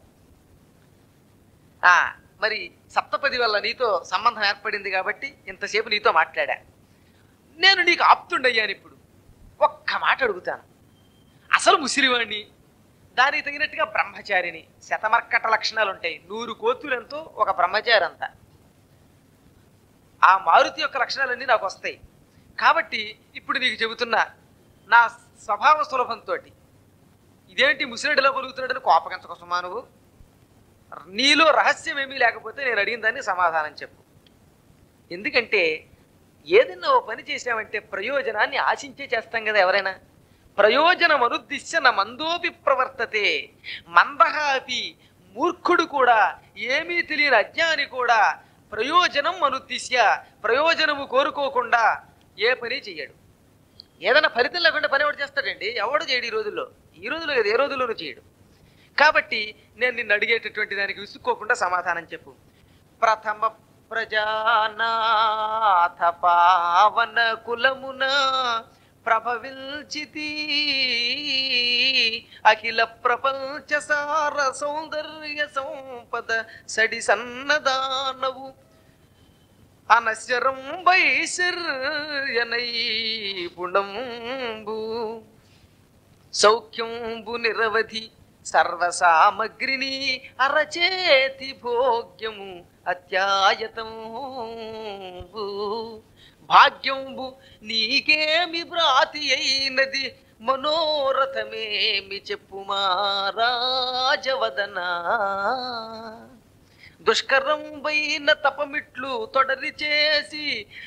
ఆ మరి సప్తపది వల్ల నీతో సంబంధం ఏర్పడింది కాబట్టి ఇంతసేపు నీతో మాట్లాడా నేను నీకు ఆప్తుండయ్యాను ఇప్పుడు ఒక్క మాట అడుగుతాను అసలు ముసిరివాణ్ణి దానికి తగినట్టుగా బ్రహ్మచారిని శతమర్కట లక్షణాలు ఉంటాయి నూరు కోతులెంతో ఒక బ్రహ్మచారి అంతా ఆ మారుతి యొక్క లక్షణాలన్నీ నాకు వస్తాయి కాబట్టి ఇప్పుడు నీకు చెబుతున్నా నా స్వభావ సులభంతో ఇదేంటి ముసిరెడ్డిలో పలుకుతున్నాడని కోపగించకోసమా నువ్వు నీలో రహస్యం ఏమీ లేకపోతే నేను అడిగిన దాన్ని సమాధానం చెప్పు ఎందుకంటే ఏదైనా ఓ పని చేసామంటే ప్రయోజనాన్ని ఆశించే చేస్తాం కదా ఎవరైనా ప్రయోజనం అనుద్దిశ్య నా మందోపి ప్రవర్తతే మందహ అపి మూర్ఖుడు కూడా ఏమీ తెలియని అజ్ఞాని కూడా ప్రయోజనం అనుద్దిశ్య ప్రయోజనము కోరుకోకుండా ఏ పని చెయ్యడు ఏదైనా ఫలితం లేకుండా పని ఎవడు చేస్తాడండి ఎవడు చేయడు ఈ రోజుల్లో ఈ రోజుల్లో కదా ఏ రోజుల్లోనూ చేయడు కాబట్టి నేను నిన్ను అడిగేటటువంటి దానికి విసుక్కోకుండా సమాధానం చెప్పు ప్రథమ ప్రజానాథ పావన కులమున ప్రభవిల్చితి అఖిల ప్రపంచ సార సౌందర్య సంపద సడి సన్నదానవు అనశ్వరం వైశర్యనై పుణంబు సౌఖ్యంబు నిరవధి సర్వసామగ్రిని అరచేతి భోగ్యము అత్యాయతంబు భాగ్యంబు నీకేమి భ్రాతి అయినది మనోరథమేమి చెప్పుమా రాజవదనా దుష్కరంబైన తపమిట్లు తొడరి చేసి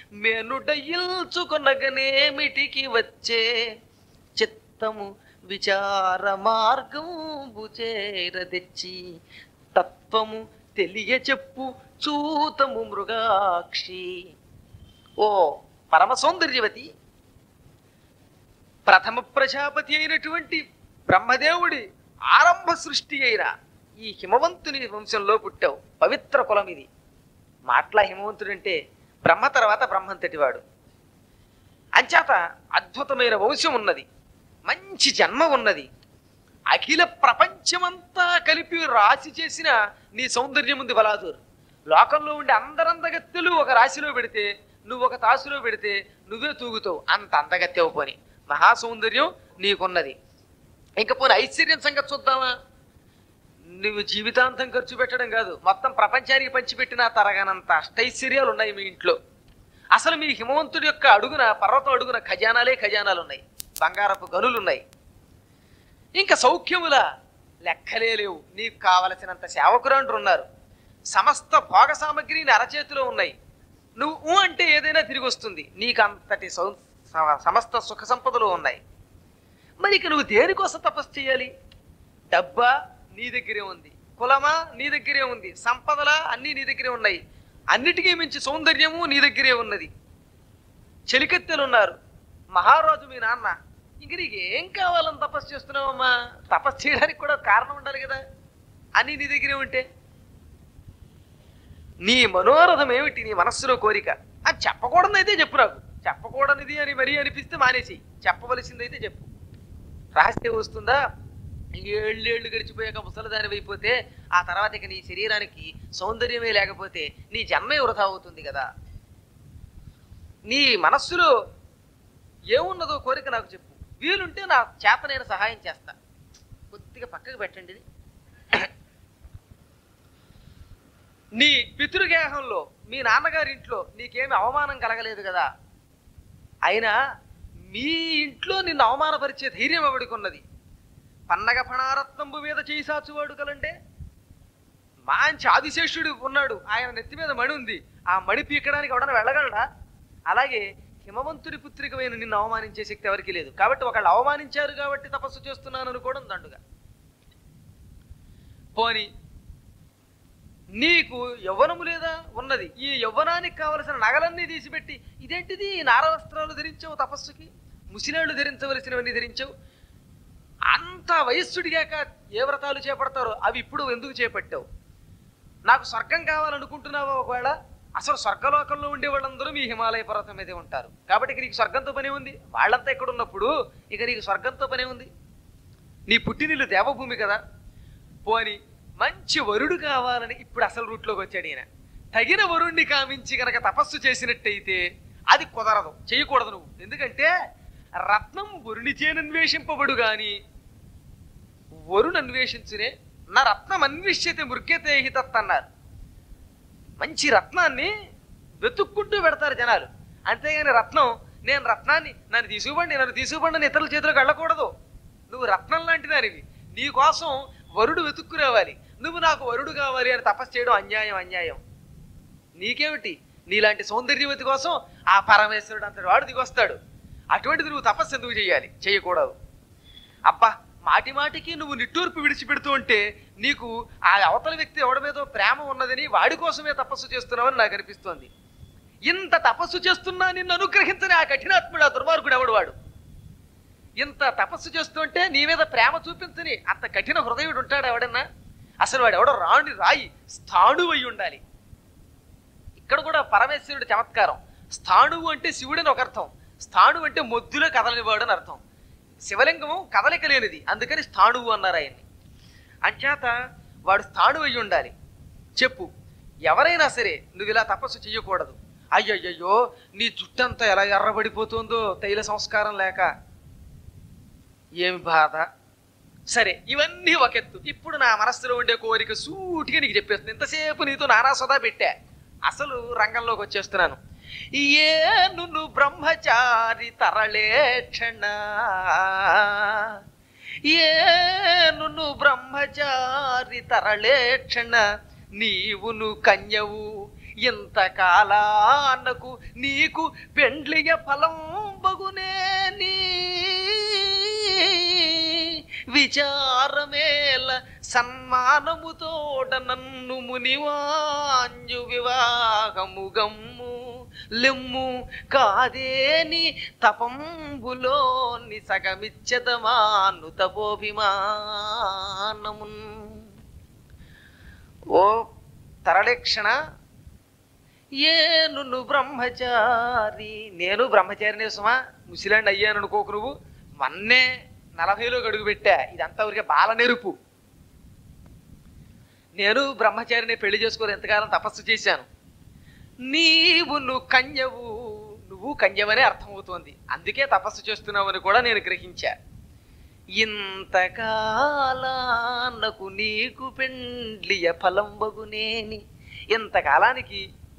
మెనుడయిల్చుకొనగనేమిటికి వచ్చే చిత్తము విచార మార్గంబు చేరదెచ్చి తత్వము తెలియ చెప్పు చూతము మృగాక్షి ఓ పరమ సౌందర్యవతి ప్రథమ ప్రజాపతి అయినటువంటి బ్రహ్మదేవుడి ఆరంభ సృష్టి అయిన ఈ హిమవంతుని వంశంలో పుట్టావు పవిత్ర కులం ఇది మాట్లా హిమవంతుడు అంటే బ్రహ్మ తర్వాత బ్రహ్మంతటివాడు అంచేత అద్భుతమైన వంశం ఉన్నది మంచి జన్మ ఉన్నది అఖిల ప్రపంచమంతా కలిపి రాశి చేసిన నీ సౌందర్యం ఉంది బలాదూర్ లోకంలో ఉండే అందరందగత్తెలు ఒక రాశిలో పెడితే నువ్వు ఒక తాసులో పెడితే నువ్వే తూగుతావు అంత అందగత్తెవు పోని మహా సౌందర్యం నీకున్నది ఇంకా పోనీ ఐశ్వర్యం సంగతి చూద్దామా నువ్వు జీవితాంతం ఖర్చు పెట్టడం కాదు మొత్తం ప్రపంచానికి పంచిపెట్టిన తరగనంత అష్టైశ్వర్యాలు ఉన్నాయి మీ ఇంట్లో అసలు మీ హిమవంతుడి యొక్క అడుగున పర్వతం అడుగున ఖజానాలే ఖజానాలు ఉన్నాయి బంగారపు గనులు ఉన్నాయి ఇంకా సౌఖ్యముల లెక్కలే లేవు నీకు కావలసినంత సేవకురాండ్రు ఉన్నారు సమస్త భోగ సామగ్రి నీ అరచేతిలో ఉన్నాయి నువ్వు ఊ అంటే ఏదైనా తిరిగి వస్తుంది నీకు అంతటి సౌ సమ- సమస్త సుఖ సంపదలు ఉన్నాయి మరి ఇక నువ్వు దేనికోసం తపస్సు చేయాలి డబ్బా నీ దగ్గరే ఉంది కులమా నీ దగ్గరే ఉంది సంపదలా అన్నీ నీ దగ్గరే ఉన్నాయి అన్నిటికీ మించి సౌందర్యము నీ దగ్గరే ఉన్నది చెలికత్తెలు ఉన్నారు మహారాజు మీ నాన్న ఇంక నీకు ఏం కావాలని తపస్సు చేస్తున్నావమ్మా తపస్సు చేయడానికి కూడా కారణం ఉండాలి కదా అన్నీ నీ దగ్గరే ఉంటే నీ మనోరథం ఏమిటి నీ మనస్సులో కోరిక అది చెప్పకూడదైతే చెప్పు నాకు చెప్పకూడనిది అని మరీ అనిపిస్తే మానేసి చెప్పవలసిందైతే చెప్పు రహస్యం వస్తుందా ఏళ్ళేళ్ళు గడిచిపోయాక ముసలిదాని అయిపోతే ఆ తర్వాత ఇక నీ శరీరానికి సౌందర్యమే లేకపోతే నీ జన్మే వృధా అవుతుంది కదా నీ మనస్సులో ఏమున్నదో కోరిక నాకు చెప్పు వీలుంటే నా చేత నేను సహాయం చేస్తా కొద్దిగా పక్కకు పెట్టండి ఇది నీ పితృగేహంలో మీ నాన్నగారి ఇంట్లో నీకేమి అవమానం కలగలేదు కదా అయినా మీ ఇంట్లో నిన్ను అవమానపరిచే ధైర్యం ఎవడికున్నది పన్నగ ఫణారత్నంబు మీద చేయి సాచువాడు కలంటే మంచి ఆదిశేషుడు ఉన్నాడు ఆయన నెత్తి మీద మణి ఉంది ఆ మణి పీకడానికి ఎవడన్నా వెళ్ళగలడా అలాగే హిమవంతుడి పుత్రికమైన నిన్ను అవమానించే శక్తి ఎవరికి లేదు కాబట్టి ఒకళ్ళు అవమానించారు కాబట్టి తపస్సు చేస్తున్నాను అనుకోవడం దండుగా పోని నీకు యవ్వనము లేదా ఉన్నది ఈ యవ్వనానికి కావలసిన నగలన్నీ తీసిపెట్టి ఇదేంటిది నారవస్త్రాలు ధరించావు తపస్సుకి ముసిలాళ్ళు ధరించవలసినవన్నీ ధరించావు అంత వయస్సుడిగాక ఏ వ్రతాలు చేపడతారో అవి ఇప్పుడు ఎందుకు చేపట్టావు నాకు స్వర్గం కావాలనుకుంటున్నావా ఒకవేళ అసలు స్వర్గలోకంలో ఉండే వాళ్ళందరూ మీ హిమాలయ పర్వతం మీదే ఉంటారు కాబట్టి ఇక నీకు స్వర్గంతో పనే ఉంది వాళ్ళంతా ఇక్కడ ఉన్నప్పుడు ఇక నీకు స్వర్గంతో పనే ఉంది నీ పుట్టినిల్లు దేవభూమి కదా పోని మంచి వరుడు కావాలని ఇప్పుడు అసలు రూట్లోకి వచ్చాడు ఈయన తగిన వరుణ్ణి కామించి గనక తపస్సు చేసినట్టయితే అది కుదరదు చేయకూడదు నువ్వు ఎందుకంటే రత్నం వరుణిచేనన్వేషింపబడు గాని వరుణ్ అన్వేషించునే నా రత్నం అన్వేష్యతే మృగ్యతే హి తత్ అన్నారు మంచి రత్నాన్ని వెతుక్కుంటూ పెడతారు జనాలు అంతేగాని రత్నం నేను రత్నాన్ని నన్ను తీసుకుపండి నన్ను తీసుకుపండి అని ఇతరుల చేతిలోకి వెళ్ళకూడదు నువ్వు రత్నం లాంటి దానివి నీ కోసం వరుడు వెతుక్కు రావాలి నువ్వు నాకు వరుడు కావాలి అని తపస్సు చేయడం అన్యాయం అన్యాయం నీకేమిటి నీలాంటి సౌందర్యవతి కోసం ఆ పరమేశ్వరుడు అంతటి వాడు దిగొస్తాడు అటువంటిది నువ్వు తపస్సు ఎందుకు చేయాలి చేయకూడదు అబ్బా మాటి మాటికి నువ్వు నిట్టూర్పు విడిచిపెడుతూ ఉంటే నీకు ఆ అవతల వ్యక్తి ఎవడి మీదో ప్రేమ ఉన్నదని వాడి కోసమే తపస్సు చేస్తున్నావని నాకు అనిపిస్తోంది ఇంత తపస్సు చేస్తున్నా నిన్ను అనుగ్రహించని ఆ కఠినాత్ముడు ఆ దుర్మార్గుడు ఎవడు వాడు ఇంత తపస్సు చేస్తుంటే నీ మీద ప్రేమ చూపించని అంత కఠిన హృదయుడు ఉంటాడు ఎవడన్నా అసలు వాడు ఎవడో రాణి రాయి స్థాణువు అయి ఉండాలి ఇక్కడ కూడా పరమేశ్వరుడు చమత్కారం స్థాణువు అంటే శివుడని ఒక అర్థం స్థాణువు అంటే మొద్దులో కదలనివాడు అని అర్థం శివలింగము కదలిక లేనిది అందుకని స్థాణువు అన్నారు ఆయన్ని అంచేత వాడు స్థాణువు అయి ఉండాలి చెప్పు ఎవరైనా సరే నువ్వు ఇలా తపస్సు చెయ్యకూడదు అయ్యయ్యో నీ జుట్టంతా ఎలా ఎర్రబడిపోతుందో తైల సంస్కారం లేక ఏమి బాధ సరే ఇవన్నీ ఒక ఎత్తు ఇప్పుడు నా మనస్సులో ఉండే కోరిక సూటిగా నీకు చెప్పేస్తుంది ఇంతసేపు నీతో నానా సదా పెట్టా అసలు రంగంలోకి వచ్చేస్తున్నాను ఏను బ్రహ్మచారి తరళేక్షణ ఏను బ్రహ్మచారి తరళేక్షణ నీవును కన్యవు ఇంతకాలానకు నీకు పెండ్లియ ఫలం బగునేని విచారమేల సన్మానముతోడ నన్ను మునివాంజు వివాహము గమ్ము లెమ్ము కాదేని తపంబులోని సగమిచ్చదమాను తపోభిమానమున్ ఓ తరళక్షణ ఏను బ్రహ్మచారి నేను బ్రహ్మచారినే సుమా ముసిలాండి అయ్యాను అనుకోకు నువ్వు మొన్నే నలభైలో గడుగు పెట్టా ఇదంతా ఊరికే బాల నెరుపు నేను బ్రహ్మచారిని పెళ్లి చేసుకోరు ఎంతకాలం తపస్సు చేశాను నీవు నువ్వు కన్యవు నువ్వు కన్యవనే అర్థమవుతోంది అందుకే తపస్సు చేస్తున్నావని కూడా నేను గ్రహించా ఇంతకాలానకు నీకు పెండ్లియ ఫలంబగునేని ఇంతకాలానికి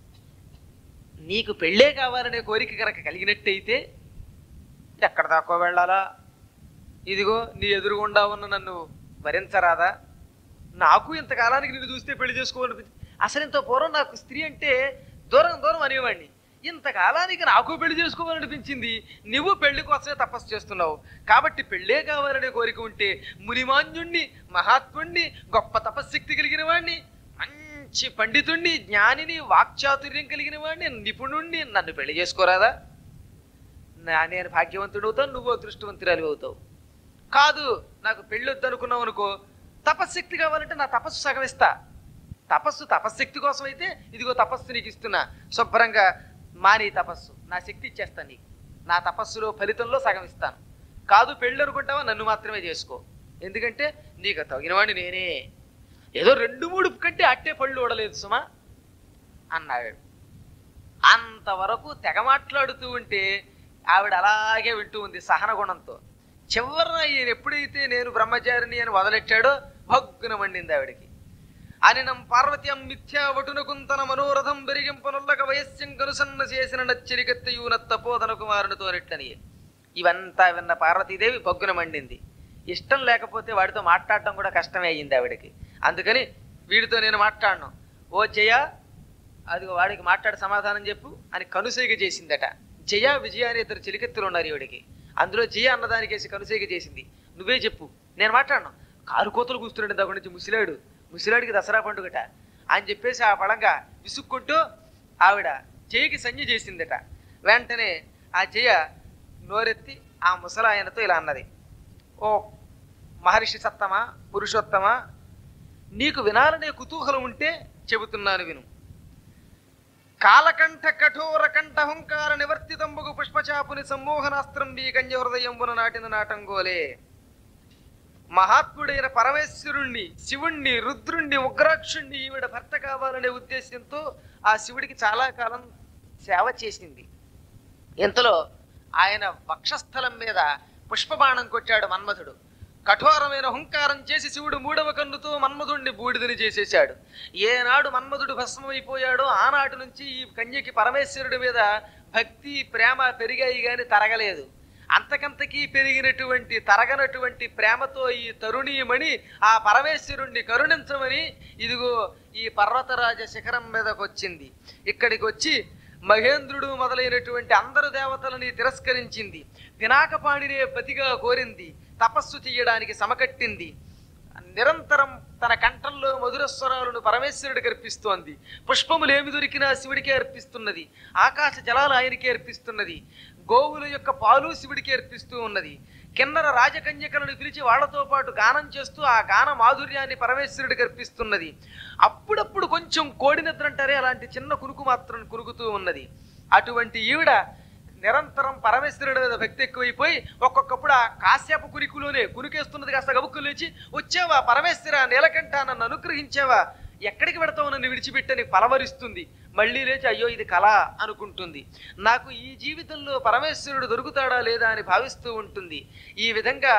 నీకు పెళ్ళే కావాలనే కోరిక కనుక కలిగినట్టయితే ఎక్కడ దాకా వెళ్ళాలా ఇదిగో నీ ఎదురుగుండా ఉన్న నన్ను భరించరాదా నాకు ఇంతకాలానికి నిన్ను చూస్తే పెళ్లి చేసుకోవాలనిపించి అసలు ఇంత పూర్వం నాకు స్త్రీ అంటే దూరం దూరం అనేవాడిని ఇంతకాలానికి నాకు పెళ్లి చేసుకోవాలనిపించింది నువ్వు పెళ్లి కోసమే తపస్సు చేస్తున్నావు కాబట్టి పెళ్ళే కావాలనే కోరిక ఉంటే మునిమాన్యుణ్ణి మహాత్ముణ్ణి గొప్ప తపశ్శక్తి కలిగిన వాణ్ణి మంచి పండితుణ్ణి జ్ఞానిని వాక్చాతుర్యం కలిగిన వాడిని నిపుణుణ్ణి నన్ను పెళ్లి చేసుకోరాదా నా నేను భాగ్యవంతుడు అవుతావు నువ్వు అదృష్టవంతురాలు అవుతావు కాదు నాకు పెళ్ళి వద్దనుకున్నావు అనుకో తపశ్శక్తి కావాలంటే నా తపస్సు సగం ఇస్తా తపస్సు తపశ్శక్తి కోసం అయితే ఇదిగో తపస్సు నీకు ఇస్తున్నా శుభ్రంగా మాని తపస్సు నా శక్తి ఇచ్చేస్తాను నీకు నా తపస్సులో ఫలితంలో సగం ఇస్తాను కాదు పెళ్ళి అనుకుంటావా నన్ను మాత్రమే చేసుకో ఎందుకంటే నీకు తగినవాడిని నేనే ఏదో రెండు మూడు కంటే అట్టే పళ్ళు ఊడలేదు సుమా అన్నాడు అంతవరకు తెగ మాట్లాడుతూ ఉంటే ఆవిడ అలాగే వింటూ ఉంది సహన గుణంతో చివరన ఈయన ఎప్పుడైతే నేను బ్రహ్మచారిని అని వదలెట్టాడో భగ్గున మండింది ఆవిడకి అనినం పార్వత్యం మిథ్యావటునకుంతన మనోరథం బెరిగింపనుల్లక వయస్యం కనుసన్న చేసిన నచ్చరిగత్తయు నత్తపోదన కుమారునితో రెట్లని ఇవంతా విన్న పార్వతీదేవి బొగ్గున మండింది ఇష్టం లేకపోతే వాడితో మాట్లాడటం కూడా కష్టమే అయ్యింది ఆవిడకి అందుకని వీడితో నేను మాట్లాడను ఓ జయ అది వాడికి మాట్లాడి సమాధానం చెప్పు అని కనుసైగ చేసిందట జయ విజయ అనే ఇద్దరు చిలికెత్తులు ఉన్నారు ఈవిడికి అందులో జయ అన్నదానికేసి కనుసైగ చేసింది నువ్వే చెప్పు నేను మాట్లాడను కారు కోతలు కూస్తున్నాడు దగ్గర నుంచి ముసిలాడు ముసిలాడికి దసరా పండుగట అని చెప్పేసి ఆ పడంగా విసుక్కుంటూ ఆవిడ జయకి సంజ్ఞ చేసిందట వెంటనే ఆ జయ నోరెత్తి ఆ ముసలాయనతో ఇలా అన్నది ఓ మహర్షి సత్తమా పురుషోత్తమా నీకు వినాలనే కుతూహలం ఉంటే చెబుతున్నాను విను కాలకంఠ కఠోర కంఠ హుంకార నివర్తితంబుగు పుష్పచాపుని సమ్మోహనాస్త్రం బీ కంజ హృదయంబున నాటిన నాటంగోలే మహాత్ముడైన పరమేశ్వరుణ్ణి శివుణ్ణి రుద్రుణ్ణి ఉగ్రాక్షుణ్ణి ఈవిడ భర్త కావాలనే ఉద్దేశంతో ఆ శివుడికి చాలా కాలం సేవ చేసింది ఇంతలో ఆయన వక్షస్థలం మీద పుష్పబాణం కొట్టాడు మన్మథుడు కఠోరమైన హుంకారం చేసి శివుడు మూడవ కన్నుతో మన్మధుడిని బూడిదని చేసేశాడు ఏనాడు మన్మధుడు భస్మమైపోయాడో ఆనాటి నుంచి ఈ కన్యకి పరమేశ్వరుడి మీద భక్తి ప్రేమ పెరిగాయి గాని తరగలేదు అంతకంతకీ పెరిగినటువంటి తరగనటువంటి ప్రేమతో ఈ తరుణీయమణి ఆ పరమేశ్వరుణ్ణి కరుణించమని ఇదిగో ఈ పర్వతరాజ శిఖరం మీదకి వచ్చింది ఇక్కడికి వచ్చి మహేంద్రుడు మొదలైనటువంటి అందరు దేవతలని తిరస్కరించింది పినాకపాణినే పతిగా కోరింది తపస్సు చేయడానికి సమకట్టింది నిరంతరం తన కంఠంలో మధుర స్వరాలను పరమేశ్వరుడికి అర్పిస్తోంది పుష్పములు ఏమి దొరికినా శివుడికే అర్పిస్తున్నది ఆకాశ జలాలు ఆయనకే అర్పిస్తున్నది గోవుల యొక్క పాలు శివుడికి అర్పిస్తూ ఉన్నది కిన్నర రాజకన్యకలను పిలిచి వాళ్లతో పాటు గానం చేస్తూ ఆ గాన మాధుర్యాన్ని పరమేశ్వరుడికి అర్పిస్తున్నది అప్పుడప్పుడు కొంచెం కోడి నిద్ర అంటారే అలాంటి చిన్న కునుకు మాత్రం కునుకుతూ ఉన్నది అటువంటి ఈవిడ నిరంతరం పరమేశ్వరుడి మీద భక్తి ఎక్కువైపోయి ఒక్కొక్కప్పుడు ఆ కాశ్యప కునికులోనే కునికేస్తున్నది కాస్త గబుక్కు లేచి వచ్చావా పరమేశ్వర నీలకంఠ నన్ను అనుగ్రహించావా ఎక్కడికి పెడతావు నన్ను విడిచిపెట్టని పలవరిస్తుంది మళ్ళీ లేచి అయ్యో ఇది కళ అనుకుంటుంది నాకు ఈ జీవితంలో పరమేశ్వరుడు దొరుకుతాడా లేదా అని భావిస్తూ ఉంటుంది ఈ విధంగా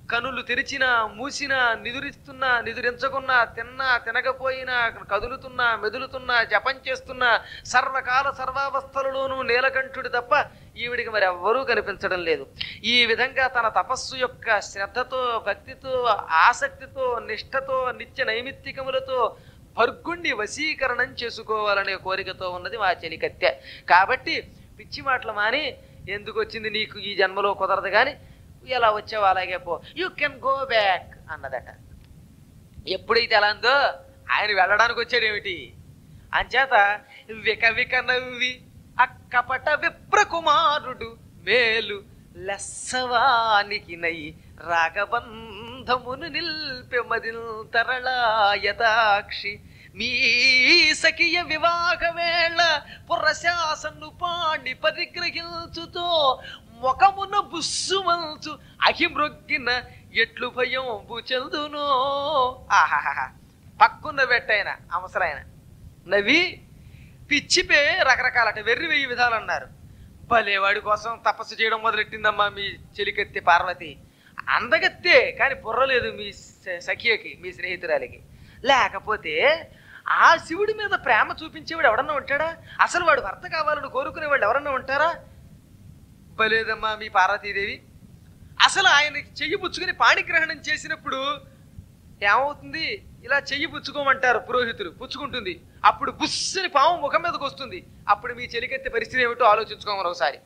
కనులు తెరిచినా మూసినా నిదురిస్తున్నా నిదురించకున్నా తిన్నా తినకపోయినా కదులుతున్నా మెదులుతున్నా జపం చేస్తున్నా సర్వకాల సర్వావస్థలలోనూ నీలకంఠుడు తప్ప ఈవిడికి మరి ఎవ్వరూ కనిపించడం లేదు ఈ విధంగా తన తపస్సు యొక్క శ్రద్ధతో భక్తితో ఆసక్తితో నిష్ఠతో నిత్య నైమిత్తికములతో భర్గుణ్ణి వశీకరణం చేసుకోవాలనే కోరికతో ఉన్నది మా చెలికత్తె కాబట్టి పిచ్చి మాటలు మాని ఎందుకు వచ్చింది నీకు ఈ జన్మలో కుదరదు కానీ ఎలా వచ్చావు అలాగే పో యూ కెన్ గో బ్యాక్ అన్నదట ఎప్పుడైతే ఎలా అందో ఆయన వెళ్ళడానికి వచ్చాడు ఏమిటి అంచేత విక విక నవ్వి అక్కపట విప్రకుమారుడు మేలు లెస్సవానికి నై రాగబంధమును నిల్పెమదిల్ తరళాయతాక్షి మీ సఖియ వివాహ వేళ పురశాసను పాండి పరిగ్రహించుతో ముఖమున బుస్సుమంచు అహిమృగ్గిన ఎట్లు భయం చెందునో ఆహాహా పక్కున్న పెట్టైన అవసరాయన నవ్వి పిచ్చిపే రకరకాలట వెర్రి వెయ్యి విధాలు అన్నారు భలేవాడి కోసం తపస్సు చేయడం మొదలెట్టిందమ్మా మీ చెలికెత్తి పార్వతి అందగత్తే కానీ బుర్రలేదు మీ స- సఖియకి మీ స్నేహితురాలికి లేకపోతే ఆ శివుడి మీద ప్రేమ చూపించేవాడు ఎవడన్నా ఉంటాడా అసలు వాడు భర్త కావాలని కోరుకునే వాళ్ళు ఎవరన్నా ఉంటారా భలేదమ్మా మీ పార్వతీదేవి అసలు ఆయన చెయ్యి పుచ్చుకుని పాణిగ్రహణం చేసినప్పుడు ఏమవుతుంది ఇలా చెయ్యి పుచ్చుకోమంటారు పురోహితులు పుచ్చుకుంటుంది అప్పుడు బుస్సుని పాము ముఖం మీదకి వస్తుంది అప్పుడు మీ చెలికెత్తే పరిస్థితి ఏమిటో ఆలోచించుకోమని ఒకసారి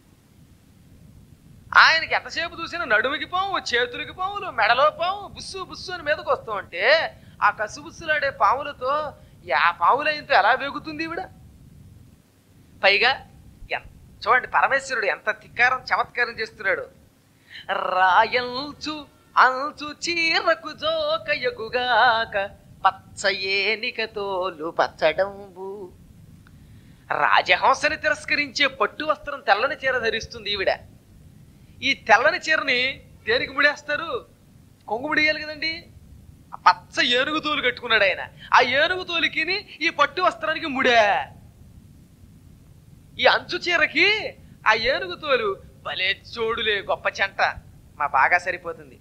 ఆయనకి ఎంతసేపు చూసినా నడుముకి పాము చేతులకి పాములు మెడలో పాము బుస్సు బుస్సు అని మీదకి వస్తూ ఉంటే ఆ కసుబుస్సులాడే పాములతో ఆ పాములైనతో ఎలా వేగుతుంది ఈవిడ పైగా ఎన్- చూడండి పరమేశ్వరుడు ఎంత ధిక్కారం చమత్కారం చేస్తున్నాడు రాయల్చు అంచు చీరకు జోకయగుగాక పచ్చ ఏనిక తోలు పచ్చడంబు రాజహంసని తిరస్కరించే పట్టు వస్త్రం తెల్లని చీర ధరిస్తుంది ఈవిడ ఈ తెల్లని చీరని దేనికి ముడేస్తారు కొంగు ముడియాలి కదండి ఆ పచ్చ ఏనుగు తోలు కట్టుకున్నాడు ఆయన ఆ ఏనుగు తోలికిని ఈ పట్టు వస్త్రానికి ముడే ఈ అంచు చీరకి ఆ ఏనుగు తోలు భలే చోడులే గొప్ప చెంట మా బాగా సరిపోతుంది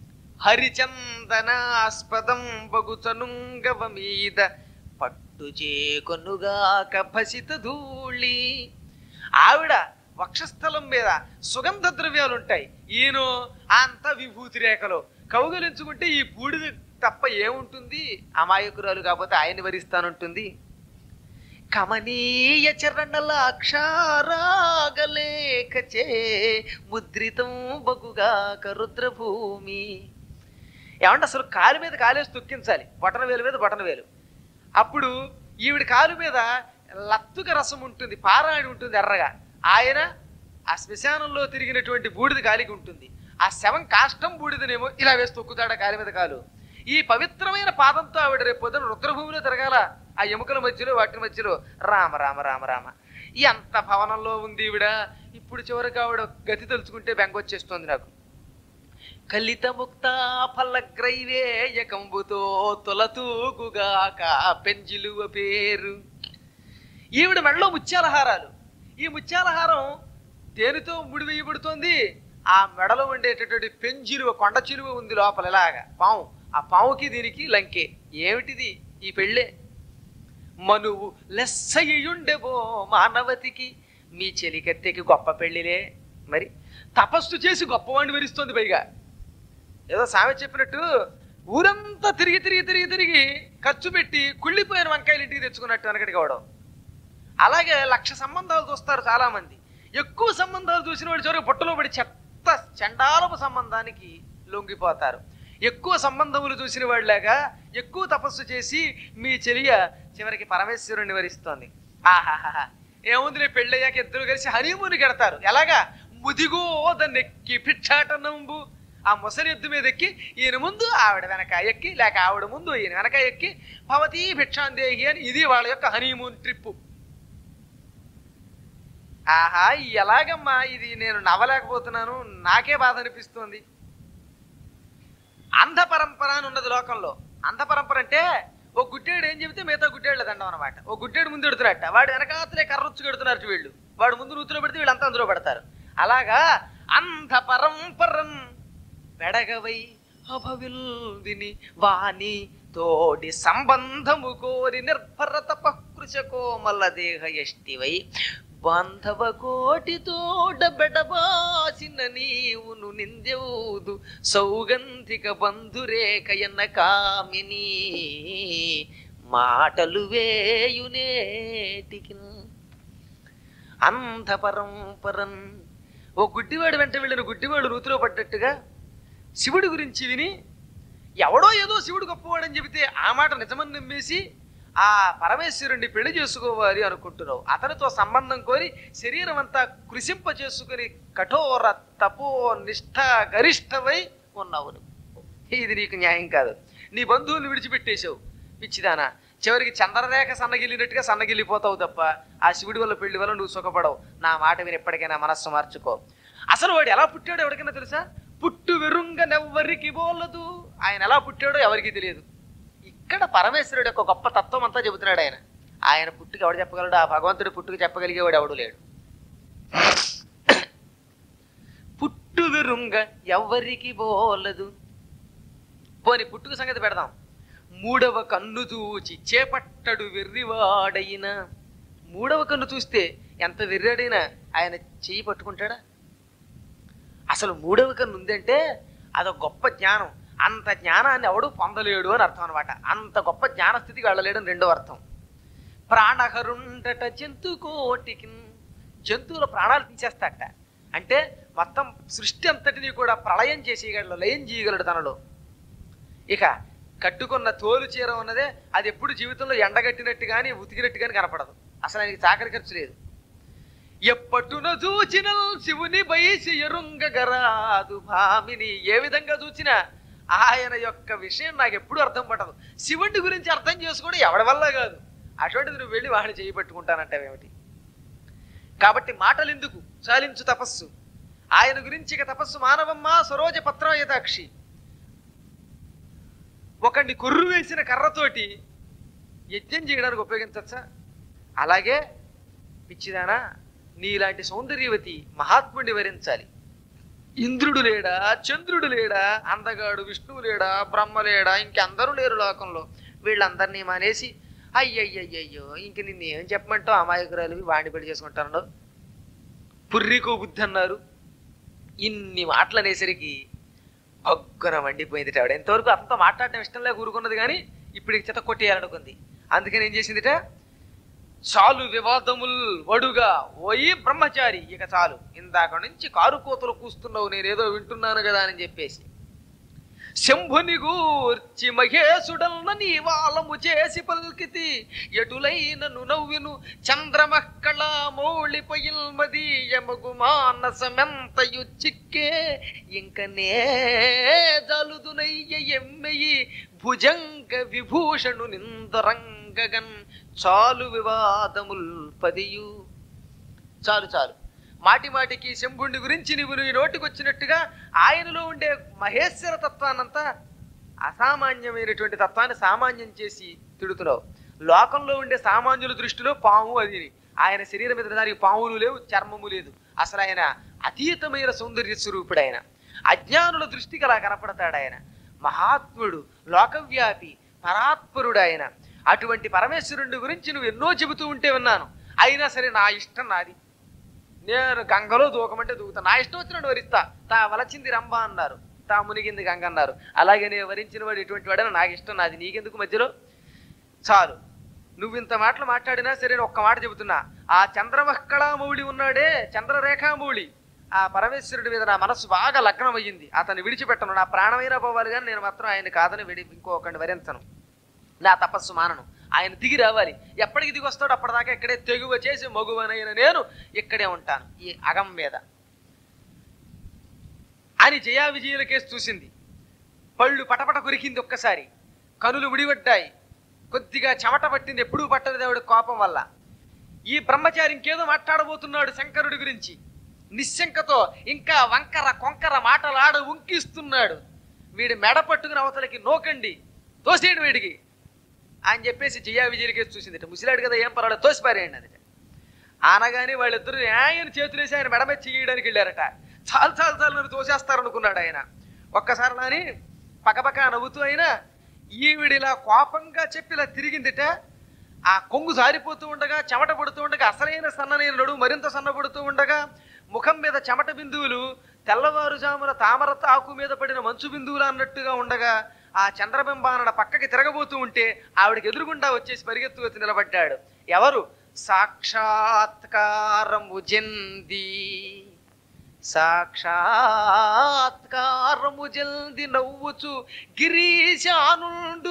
హరిచందనాస్పదం బగుచనుంగవ మీద పట్టు చేకొనుగాక భసిత ధూళి ఆవిడ వక్షస్థలం మీద సుగంధ ద్రవ్యాలు ఉంటాయి ఈయన అంత విభూతి రేఖలు కౌగలించుకుంటే ఈ బూడిద తప్ప ఏముంటుంది అమాయకురాలు కాకపోతే ఆయన వరిస్తానుంటుంది కమనీయ చరణల అక్షారాగలేఖచే ముద్రితం బగుగాక రుద్రభూమి ఏమంటే అసలు కాలు మీద కాలేసి తొక్కించాలి బొటన వేలు మీద బొటన వేలు అప్పుడు ఈవిడ కాలు మీద లత్తుక రసం ఉంటుంది పారాయణ ఉంటుంది ఎర్రగా ఆయన ఆ శ్మశానంలో తిరిగినటువంటి బూడిద కాలికి ఉంటుంది ఆ శవం కాష్టం బూడిదనేమో ఇలా వేసి తొక్కుతాడు ఆ కాలి మీద కాలు ఈ పవిత్రమైన పాదంతో ఆవిడ రేపు పొద్దున రుద్రభూమిలో తిరగాల ఆ ఎముకల మధ్యలో వాటి మధ్యలో రామ రామ రామ రామ ఎంత భవనంలో ఉంది ఈవిడ ఇప్పుడు చివరికి ఆవిడ గతి తలుచుకుంటే బెంగొచ్చేస్తోంది నాకు కలిత ముక్త ఫలగ్రైవేయకంబుతో తొలతూగుగాక పెంజిలువ పేరు ఈవిడ మెడలో ముత్యాలహారాలు ఈ ముత్యాలహారం దేనితో ముడివేయబడుతోంది ఆ మెడలో ఉండేటటువంటి పెంజిలువ కొండ చిలువ ఉంది లోపల ఇలాగా పాము ఆ పాముకి దీనికి లంకే ఏమిటిది ఈ పెళ్ళే మనువు లెస్సయ్యుండెవో మానవతికి మీ చెలికత్తెకి గొప్ప పెళ్ళిలే మరి తపస్సు చేసి గొప్పవాడిని వరిస్తోంది పైగా ఏదో సామె చెప్పినట్టు ఊరంతా తిరిగి తిరిగి తిరిగి తిరిగి ఖర్చు పెట్టి కుళ్ళిపోయిన వంకాయలు ఇంటికి తెచ్చుకున్నట్టు వెనకటి కావడం అలాగే లక్ష సంబంధాలు చూస్తారు చాలా మంది ఎక్కువ సంబంధాలు చూసిన వాడు చివరికి పొట్టలో పడి చెత్త చండాలపు సంబంధానికి లొంగిపోతారు ఎక్కువ సంబంధములు చూసిన వాళ్ళలాగా ఎక్కువ తపస్సు చేసి మీ చెలియ చివరికి పరమేశ్వరుని వరిస్తోంది ఆహాహా ఏముంది పెళ్ళయ్యాక ఇద్దరు కలిసి హనీమూన్ గెడతారు ఎలాగా ముదిగోద నెక్కి భిక్షాటనంబు ఆ ముసలి ఎద్దు మీద ఎక్కి ఈయన ముందు ఆవిడ వెనక ఎక్కి లేక ఆవిడ ముందు ఈయన వెనక ఎక్కి భవతీ భిక్షాందేహి అని ఇది వాళ్ళ యొక్క హనీమూన్ ట్రిప్పు ఆహా ఎలాగమ్మా ఇది నేను నవ్వలేకపోతున్నాను నాకే బాధ అనిపిస్తోంది అంధ పరంపర అని ఉన్నది లోకంలో అంధ పరంపర అంటే ఓ గుడ్డేడు ఏం చెబితే మిగతా గుడ్డేళ్ళు దండం అనమాట ఓ గుడ్డేడు ముందు ఎడుతున్నట్ట వాడు వెనకాతలే కర్రొచ్చు కడుతున్నారు వీళ్ళు వాడు ముందు నూతిలో పెడితే వీళ్ళంతా అందులో పెడతారు అలాగా అంధ పరంపరం పెడగవై అభవిల్ విని వాణి తోడి సంబంధము కోరి నిర్భర తపకృశ కోమల దేహ యష్టివై బాంధవ కోటి తోడ బెడబాసిన నీవును నిందెవుదు సౌగంధిక బంధురేఖయన్న కామిని మాటలు వేయునేటికి అంధపరంపరం ఓ గుడ్డివాడు వెంట వెళ్ళిన గుడ్డివాడు నూతిలో పడ్డట్టుగా శివుడి గురించి విని ఎవడో ఏదో శివుడు గొప్పవాడని చెబితే ఆ మాట నిజమని నమ్మేసి ఆ పరమేశ్వరుణ్ణి పెళ్లి చేసుకోవాలి అనుకుంటున్నావు అతనితో సంబంధం కోరి శరీరం అంతా కృషింప చేసుకుని కఠోర తపో నిష్ఠ గరిష్టమై ఉన్నావు నువ్వు. ఇది నీకు న్యాయం కాదు నీ బంధువులు విడిచిపెట్టేశావు పిచ్చిదానా చివరికి చంద్రరేఖ సన్నగిల్లినట్టుగా సన్నగిల్లిపోతావు తప్ప ఆ శివుడి వల్ల పెళ్లి వల్ల నువ్వు సుఖపడవు నా మాట విని ఎప్పటికైనా మనస్సు మార్చుకో అసలు వాడు ఎలా పుట్టాడో ఎవరికైనా తెలుసా పుట్టు వెరుంగనెవ్వరికి బోలదు ఆయన ఎలా పుట్టాడో ఎవరికి తెలియదు ఇక్కడ పరమేశ్వరుడు యొక్క గొప్ప తత్వం అంతా చెబుతున్నాడు ఆయన ఆయన పుట్టుకు ఎవడు చెప్పగలడు ఆ భగవంతుడి పుట్టుకు చెప్పగలిగేవాడు ఎవడు లేడు పుట్టు వెరుంగ ఎవ్వరికి బోలదు పోని పుట్టుక సంగతి పెడదాం మూడవ కన్ను చూచి చేపట్టడు వెర్రివాడైన మూడవ కన్ను చూస్తే ఎంత వెర్రాడైనా ఆయన చెయ్యి పట్టుకుంటాడా అసలు మూడవ కన్ను ఉందంటే అదొక గొప్ప జ్ఞానం అంత జ్ఞానాన్ని ఎవడు పొందలేడు అని అర్థం అనమాట అంత గొప్ప జ్ఞాన స్థితికి వెళ్ళలేడు అని రెండో అర్థం ప్రాణహరుండట జంతు కోటికి జంతువుల ప్రాణాలు తీసేస్తాట అంటే మొత్తం సృష్టి అంతటిని కూడా ప్రళయం చేసేయగలడు లయం చేయగలడు తనలో ఇక కట్టుకున్న తోలు చీర ఉన్నదే అది ఎప్పుడు జీవితంలో ఎండగట్టినట్టు కానీ ఉతికినట్టు కానీ కనపడదు అసలు ఆయనకి చాకరి ఖర్చు లేదు ఎప్పట్టున చూచిన శివుని బయసి ఎరుంగగరాదు భామిని ఏ విధంగా చూచినా ఆయన యొక్క విషయం నాకు ఎప్పుడు అర్థం పడదు శివుడి గురించి అర్థం చేసుకోవడం ఎవడి వల్ల కాదు అటువంటిది నువ్వు వెళ్ళి వాడిని చేయి పట్టుకుంటానంటావేమిటి కాబట్టి మాటలు ఎందుకు చాలించు తపస్సు ఆయన గురించి ఇక తపస్సు మానవమ్మ సరోజ పత్రాయతాక్షి ఒకడిని కొర్రు వేసిన కర్రతోటి యజ్ఞం చేయడానికి ఉపయోగించచ్చా అలాగే పిచ్చిదానా నీలాంటి సౌందర్యవతి మహాత్ముడిని వరించాలి ఇంద్రుడు లేడా చంద్రుడు లేడా అందగాడు విష్ణువు లేడా బ్రహ్మ లేడా ఇంకెందరూ లేరు లోకంలో వీళ్ళందరినీ మానేసి అయ్యయ్యయ్యో ఇంక నిన్ను ఏం చెప్పమంటావు అమాయకురాలు వాడిని పెళ్లి చేసుకుంటాను పుర్రికో బుద్ధి అన్నారు ఇన్ని మాటలు అనేసరికి ఒగ్గన మండిపోయింది ఆవిడ ఎంతవరకు అతనితో మాట్లాడటం ఇష్టం లేక ఊరుకున్నది కానీ ఇప్పుడు ఇక చెత్త కొట్టేయాలనుకుంది అందుకని ఏం చేసిందిట చాలు వివాదముల్ వడుగా ఓయి బ్రహ్మచారి ఇక చాలు ఇందాక నుంచి కారు కోతలు కూస్తున్నావు నేనేదో వింటున్నాను కదా అని చెప్పేసి శంభుని గూర్చి మహేశుడల్న నీ వాలము చేసి పల్కితి ఎటులైనను నవ్విను చంద్రమక్కళ మౌళిపయిల్మది యమగు మానసమెంతయు చిక్కే ఇంక నే జలుదునయ్య ఎమ్మెయి భుజంగ విభూషణు నిందరంగగన్ చాలు వివాదముల్ పదియు చాలు చాలు మాటి మాటికి శంభుణ్ణి గురించి నీవు నీ నోటికొచ్చినట్టుగా ఆయనలో ఉండే మహేశ్వర తత్వాన్నంతా అసామాన్యమైనటువంటి తత్వాన్ని సామాన్యం చేసి తిడుతున్నావు లోకంలో ఉండే సామాన్యుల దృష్టిలో పాము అది ఆయన శరీరం మీద దానికి పాములు లేవు చర్మము లేదు అసలు ఆయన అతీతమైన సౌందర్య స్వరూపుడు ఆయన అజ్ఞానుల దృష్టికి అలా కనపడతాడు ఆయన మహాత్ముడు లోకవ్యాపి పరాత్పరుడు ఆయన అటువంటి పరమేశ్వరుడి గురించి నువ్వు ఎన్నో చెబుతూ ఉంటే విన్నాను అయినా సరే నా ఇష్టం నాది నేను గంగలో దూకమంటే దూకుతా నా ఇష్టం వచ్చినట్టు వరిస్తా తా వలచింది రంభ అన్నారు తా మునిగింది గంగ అన్నారు అలాగే నేను వరించిన వాడు ఎటువంటి వాడని నాకు ఇష్టం నాది నీకెందుకు మధ్యలో చాలు నువ్వు ఇంత మాటలు మాట్లాడినా సరే నేను ఒక్క మాట చెబుతున్నా ఆ చంద్రమక్కళామౌళి ఉన్నాడే చంద్రరేఖామౌళి ఆ పరమేశ్వరుడి మీద నా మనస్సు బాగా లగ్నం అయ్యింది అతన్ని విడిచిపెట్టను నా ప్రాణమైనా పోవాలి కానీ నేను మాత్రం ఆయన కాదని విడి ఇంకొకరిని వరించను నా తపస్సు మానను ఆయన దిగి రావాలి ఎప్పటికి దిగి వస్తాడో అప్పటిదాకా ఇక్కడే తెగువ చేసి మగువనైన నేను ఇక్కడే ఉంటాను ఈ అగం మీద అని జయా విజయుల కేసు చూసింది పళ్ళు పటపట కొరికింది ఒక్కసారి కనులు విడిపడ్డాయి కొద్దిగా చెమట పట్టింది ఎప్పుడూ పట్టదు దేవుడి కోపం వల్ల ఈ బ్రహ్మచారి ఇంకేదో మాట్లాడబోతున్నాడు శంకరుడి గురించి నిశ్శంకతో ఇంకా వంకర కొంకర మాటలు ఆడ ఉంకిస్తున్నాడు వీడి మెడ పట్టుకుని అవతలకి నోకండి తోసేయండి వీడికి అని చెప్పేసి జయా విజయలకి చూసింది ముసిలాడు కదా ఏం పర్వాలేదు తోసిపారేయండి అది అనగానే వాళ్ళిద్దరు ఆయన చేతులేసి ఆయన మెడ మీద చేయడానికి వెళ్ళారట చాలు చాలు చాలు నన్ను తోసేస్తారనుకున్నాడు ఆయన ఒక్కసారి నాని పకపక నవ్వుతూ అయినా ఈవిడిలా కోపంగా చెప్పి ఇలా తిరిగిందిట ఆ కొంగు జారిపోతూ ఉండగా చెమట పడుతూ ఉండగా అసలైన సన్ననైన నడుము మరింత సన్నపడుతూ ఉండగా ముఖం మీద చెమట బిందువులు తెల్లవారుజామున తామర ఆకు మీద పడిన మంచు బిందువులు అన్నట్టుగా ఉండగా ఆ చంద్రబింబాన పక్కకి తిరగబోతూ ఉంటే ఆవిడకి ఎదురుగుండా వచ్చేసి పరిగెత్తు వచ్చి నిలబడ్డాడు ఎవరు సాక్షాత్కారము జంది సాక్షాత్కారము జల్ది నవ్వుచు గిరీశానుండు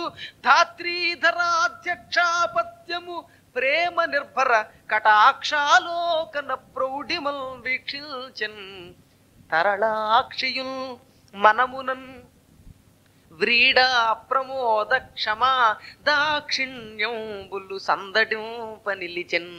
ధాత్రీధరాధ్యక్షాపత్యము ప్రేమ నిర్భర కటాక్షాలోకన ప్రౌఢిమల్ వీక్షించన్ తరళాక్షియుల్ మనమునన్ వ్రీడా ప్రమోద క్షమా దాక్షిణ్యం బుల్లు సందడం పనిలిచెన్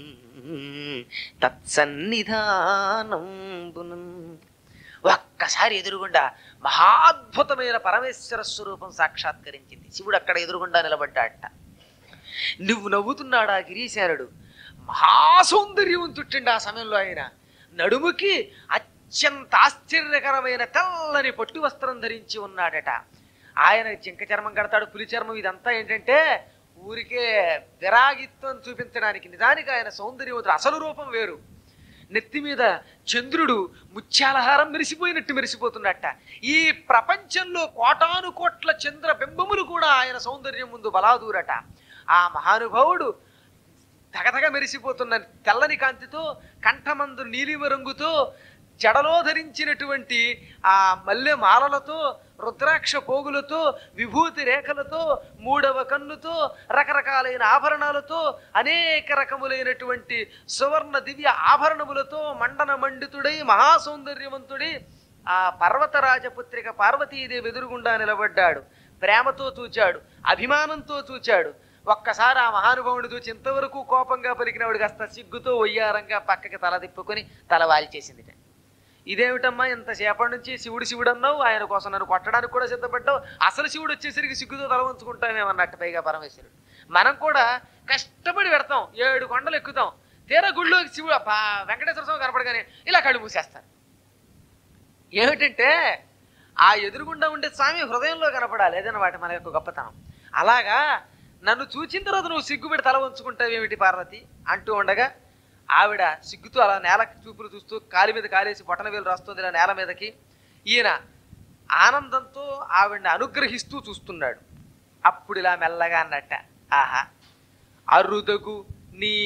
తత్సన్నిధానంబునన్ ఒక్కసారి ఎదురుగుండా మహాద్భుతమైన పరమేశ్వర స్వరూపం సాక్షాత్కరించింది శివుడు అక్కడ ఎదురుగుండా నిలబడ్డాట నువ్వు నవ్వుతున్నాడా గిరీశానుడు మహాసౌందర్యవంతుట్టండి ఆ సమయంలో ఆయన నడుముకి అత్యంత ఆశ్చర్యకరమైన తెల్లని పట్టు వస్త్రం ధరించి ఉన్నాడట ఆయన జింక చర్మం కడతాడు పులి చర్మం ఇదంతా ఏంటంటే ఊరికే విరాగిత్వం చూపించడానికి నిజానికి ఆయన సౌందర్యవంతుడు అసలు రూపం వేరు నెత్తి మీద చంద్రుడు ముత్యాలహారం మెరిసిపోయినట్టు మెరిసిపోతున్నట్ట ఈ ప్రపంచంలో కోటాను కోట్ల చంద్ర బింబములు కూడా ఆయన సౌందర్యం ముందు బలాదూరట ఆ మహానుభావుడు తగతగ మెరిసిపోతున్న తెల్లని కాంతితో కంఠమందు నీలిమ రంగుతో జడలో ధరించినటువంటి ఆ మల్లె మాలలతో రుద్రాక్ష పోగులతో విభూతి రేఖలతో మూడవ కన్నుతో రకరకాలైన ఆభరణాలతో అనేక రకములైనటువంటి సువర్ణ దివ్య ఆభరణములతో మండన మండితుడై మహాసౌందర్యవంతుడై ఆ పర్వతరాజపుత్రిక పార్వతీదేవి ఎదురుగుండా నిలబడ్డాడు ప్రేమతో చూచాడు అభిమానంతో చూచాడు ఒక్కసారి ఆ మహానుభావుని చూచి ఇంతవరకు కోపంగా పలికినవాడు కాస్త సిగ్గుతో ఒయ్యారంగా పక్కకి తల తిప్పుకొని తల వాల్చేసింది ఇదేమిటమ్మా ఇంతసేపటి నుంచి శివుడు శివుడు అన్నావు ఆయన కోసం నన్ను కొట్టడానికి కూడా సిద్ధపడ్డావు అసలు శివుడు వచ్చేసరికి సిగ్గుతో తల వంచుకుంటామేమన్నట్టు పైగా పరమేశ్వరుడు మనం కూడా కష్టపడి పెడతాం ఏడు కొండలు ఎక్కుతాం తీరా గుళ్ళో శివుడు అబ్బా, వెంకటేశ్వర స్వామి కనపడగానే ఇలా కళ్ళు మూసేస్తారు ఏమిటంటే ఆ ఎదురుగుండా ఉండే స్వామి హృదయంలో కనపడాలి ఏదన్నమాట మన యొక్క గొప్పతనం అలాగా నన్ను చూచిన తర్వాత నువ్వు సిగ్గుపెట్టి తల వంచుకుంటావేమిటి పార్వతి అంటూ ఉండగా ఆవిడ సిగ్గుతూ అలా నేలకి చూపులు చూస్తూ కాలి మీద కాలేసి బొటన వేలు రాస్తుంది ఇలా నేల మీదకి ఈయన ఆనందంతో ఆవిడని అనుగ్రహిస్తూ చూస్తున్నాడు అప్పుడు ఇలా మెల్లగా అన్నట్ట ఆహా అరుదగు నీ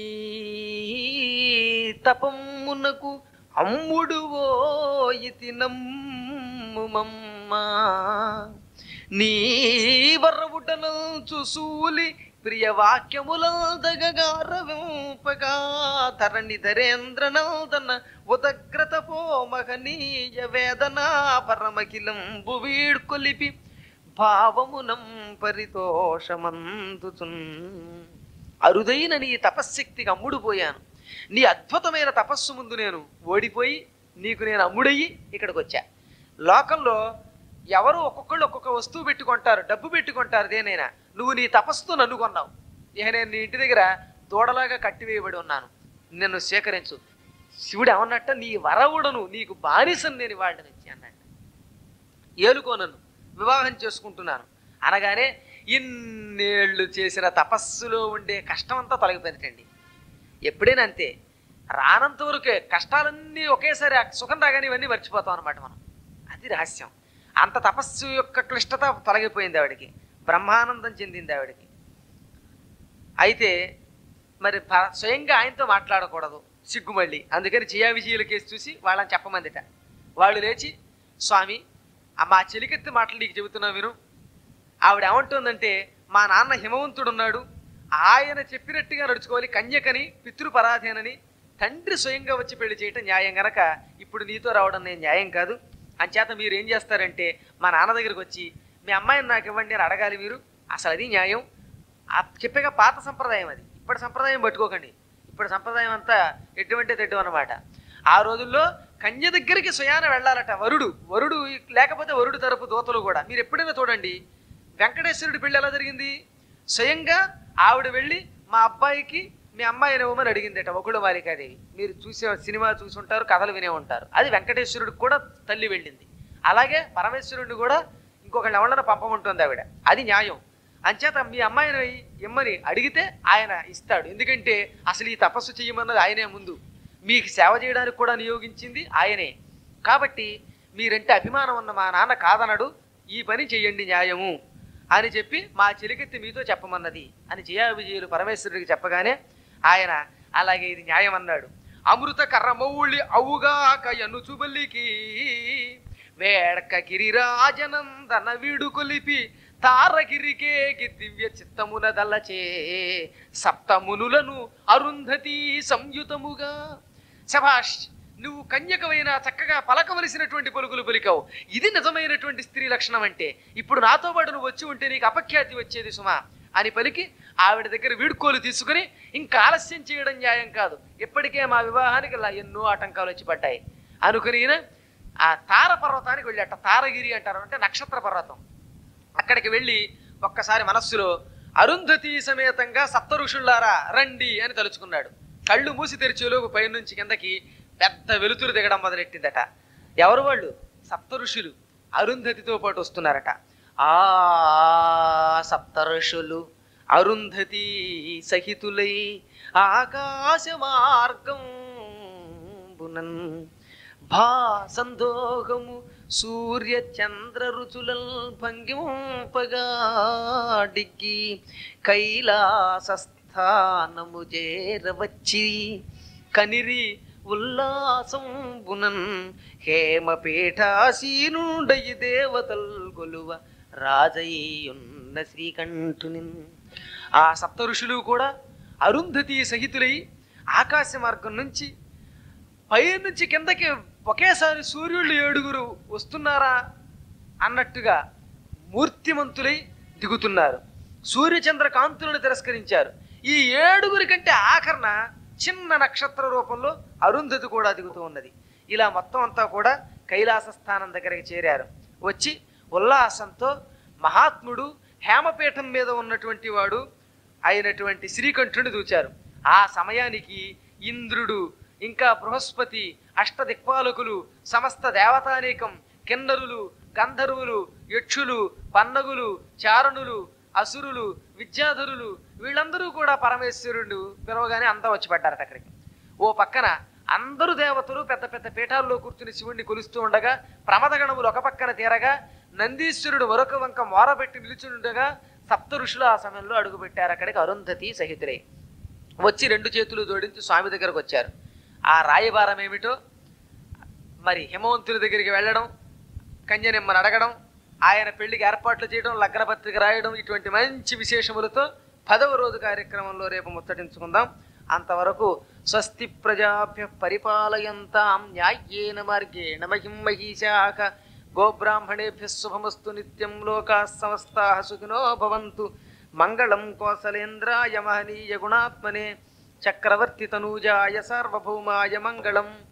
తపమ్మునకు అమ్ముడు ఓయితి నమ్ముమమ్మా నీ వరవుటను చూసూలి ప్రియ వాక్యములందగగారవింపగా ధరణి ధరేంద్రనందన ఉదగ్రత పో మహనీయ వేదనా పరమకిలంబు వీడ్కొలిపి భావమునం పరితోషమందుతున్ అరుదైన నీ తపశ్శక్తికి అమ్ముడుపోయాను నీ అద్భుతమైన తపస్సు ముందు నేను ఓడిపోయి నీకు నేను అమ్ముడయ్యి ఇక్కడికి వచ్చా లోకంలో ఎవరు ఒక్కొక్కళ్ళు ఒక్కొక్క వస్తువు పెట్టుకుంటారు డబ్బు పెట్టుకుంటారు దేనైనా నువ్వు నీ తపస్సుతో నన్ను కొన్నావు ఇక నేను నీ ఇంటి దగ్గర దూడలాగా కట్టివేయబడి ఉన్నాను నన్ను సేకరించు శివుడు ఏమన్నట్ట నీ వరవుడను నీకు బానిసను నేను వాళ్ళ నుంచి అన్నట్ట ఏలుకో నన్ను వివాహం చేసుకుంటున్నాను అనగానే ఇన్నేళ్ళు చేసిన తపస్సులో ఉండే కష్టం అంతా తొలగిపోయిందండి ఎప్పుడైనా అంతే రానంత వరకే కష్టాలన్నీ ఒకేసారి ఆ సుఖం రాగానే ఇవన్నీ మర్చిపోతాం అనమాట మనం అది రహస్యం అంత తపస్సు యొక్క క్లిష్టత తొలగిపోయింది ఆవిడకి బ్రహ్మానందం చెందింది ఆవిడకి అయితే మరి భ- స్వయంగా ఆయనతో మాట్లాడకూడదు సిగ్గు మళ్ళీ అందుకని చియా విజయుల కేసు చూసి వాళ్ళని చెప్పమందిట వాళ్ళు లేచి స్వామి ఆ మా చెలికెత్తి మాటలు నీకు చెబుతున్నా విను ఆవిడ ఏమంటుందంటే మా నాన్న హిమవంతుడున్నాడు ఆయన చెప్పినట్టుగా నడుచుకోవాలి కన్యకని పితృపరాధేనని తండ్రి స్వయంగా వచ్చి పెళ్లి చేయటం న్యాయం గనక ఇప్పుడు నీతో రావడం నేను న్యాయం కాదు అంచేత మీరు ఏం చేస్తారంటే మా నాన్న దగ్గరికి వచ్చి మీ అమ్మాయిని నాకు ఇవ్వండి అని అడగాలి మీరు అసలు అది న్యాయం ఆ చెప్పేగా పాత సంప్రదాయం అది ఇప్పటి సంప్రదాయం పట్టుకోకండి ఇప్పటి సంప్రదాయం అంతా ఎటువంటి తెడ్డు అనమాట ఆ రోజుల్లో కన్య దగ్గరికి స్వయాన వెళ్ళాలట వరుడు వరుడు లేకపోతే వరుడు తరపు దోతలు కూడా మీరు ఎప్పుడైనా చూడండి వెంకటేశ్వరుడి పెళ్లి ఎలా జరిగింది స్వయంగా ఆవిడ వెళ్ళి మా అబ్బాయికి మీ అమ్మాయిని ఇవ్వమని అడిగిందట ఒకళ్ళు మాలికాదేవి మీరు చూసే సినిమా చూసి ఉంటారు కథలు వినే ఉంటారు అది వెంకటేశ్వరుడికి కూడా తల్లి వెళ్ళింది అలాగే పరమేశ్వరుడిని కూడా ఇంకొకళ్ళ ఎవరైనా పంపమంటుంది ఆవిడ అది న్యాయం అంచేత మీ అమ్మాయిని ఇమ్మని అడిగితే ఆయన ఇస్తాడు ఎందుకంటే అసలు ఈ తపస్సు చేయమన్నది ఆయనే ముందు మీకు సేవ చేయడానికి కూడా నియోగించింది ఆయనే కాబట్టి మీరంటే అభిమానం ఉన్న మా నాన్న కాదనడు ఈ పని చెయ్యండి న్యాయము అని చెప్పి మా చెలికెత్తి మీతో చెప్పమన్నది అని జయా విజయులు పరమేశ్వరుడికి చెప్పగానే ఆయన అలాగే ఇది న్యాయం అన్నాడు అమృత కర్రమౌళి అవుగాక ఎనుచుబల్లికి వేడక గిరిరాజనందన వీడు కొలిపి తారగిరికేకి దివ్య చిత్తమున దల్లచే సప్తమునులను అరుంధతి సంయుతముగా శభాష్ నువ్వు కన్యకమైన చక్కగా పలకవలసినటువంటి పలుకులు పలికావు ఇది నిజమైనటువంటి స్త్రీ లక్షణం అంటే ఇప్పుడు నాతో పాటు నువ్వు వచ్చి ఉంటే నీకు అపఖ్యాతి వచ్చేది సుమా అని పలికి ఆవిడ దగ్గర వీడుకోలు తీసుకుని ఇంకా ఆలస్యం చేయడం న్యాయం కాదు ఇప్పటికే మా వివాహానికి ఇలా ఎన్నో ఆటంకాలు వచ్చి పడ్డాయి అనుకుని ఈయన ఆ తార పర్వతానికి వెళ్ళాట తారగిరి అంటారు అంటే నక్షత్ర పర్వతం అక్కడికి వెళ్ళి ఒక్కసారి మనస్సులో అరుంధతి సమేతంగా సప్త ఋషుల్లారా రండి అని తలుచుకున్నాడు కళ్ళు మూసి తెరిచేలోపు పైనుంచి కిందకి పెద్ద వెలుతురు దిగడం మొదలెట్టిందట ఎవరు వాళ్ళు సప్త ఋషులు అరుంధతితో పాటు వస్తున్నారట ఆ సప్త ఋషులు అరుంధతి సహితులై ఆకాశ మార్గం బునన్ భా సందోహము సూర్య చంద్ర రుచులల్ భంగింపగా డిగ్గి కైలాసస్థానము చేరవచ్చి కనిరి ఉల్లాసం బునన్ హేమపీఠాసీనుండయి దేవతల్ కొలువ రాజయ్యున్న శ్రీకంఠుని ఆ సప్త ఋషులు కూడా అరుంధతి సహితులై ఆకాశ మార్గం నుంచి పై నుంచి కిందకి ఒకేసారి సూర్యుళ్ళు ఏడుగురు వస్తున్నారా అన్నట్టుగా మూర్తిమంతులై దిగుతున్నారు సూర్యచంద్ర కాంతులను తిరస్కరించారు ఈ ఏడుగురి కంటే ఆఖరణ చిన్న నక్షత్ర రూపంలో అరుంధతి కూడా దిగుతూ ఉన్నది ఇలా మొత్తం అంతా కూడా కైలాస స్థానం దగ్గరికి చేరారు వచ్చి ఉల్లాసంతో మహాత్ముడు హేమపీఠం మీద ఉన్నటువంటి వాడు అయినటువంటి శ్రీకంఠుని దూచారు ఆ సమయానికి ఇంద్రుడు ఇంకా బృహస్పతి అష్టదిక్పాలకులు సమస్త దేవతానేకం కిన్నరులు గంధర్వులు యక్షులు పన్నగులు చారణులు అసురులు విద్యాధరులు వీళ్ళందరూ కూడా పరమేశ్వరుడు పిలవగానే అంతా వచ్చి పడ్డారట అక్కడికి ఓ పక్కన అందరూ దేవతలు పెద్ద పెద్ద పీఠాల్లో కూర్చుని శివుణ్ణి కొలుస్తూ ఉండగా ప్రమదగణములు ఒక పక్కన తీరగా నందీశ్వరుడు మరొక వంక మోరబెట్టి నిలుచుండగా సప్త ఋషులు ఆ సమయంలో అడుగుపెట్టారు అక్కడికి అరుంధతి సహితులై వచ్చి రెండు చేతులు జోడించి స్వామి దగ్గరకు వచ్చారు ఆ రాయబారం ఏమిటో మరి హిమవంతుని దగ్గరికి వెళ్ళడం కన్యనిమ్మని అడగడం ఆయన పెళ్లికి ఏర్పాట్లు చేయడం లగ్నపత్రిక రాయడం ఇటువంటి మంచి విశేషములతో పదవ రోజు కార్యక్రమంలో రేపు ముచ్చటించుకుందాం అంతవరకు స్వస్తి ప్రజాభ్య పరిపాలయంతాం న్యాయ్యేన మార్గేణ మహిం మహిషాక గోబ్రాహ్మణేభ్య శుభమస్తు నిత్యం లోకా సమస్తా సుఖినో భవంతు మంగళం కోసలేంద్రాయ మహనీయ గుణాత్మనే చక్రవర్తి తనూజాయ సార్వభౌమాయ మంగళం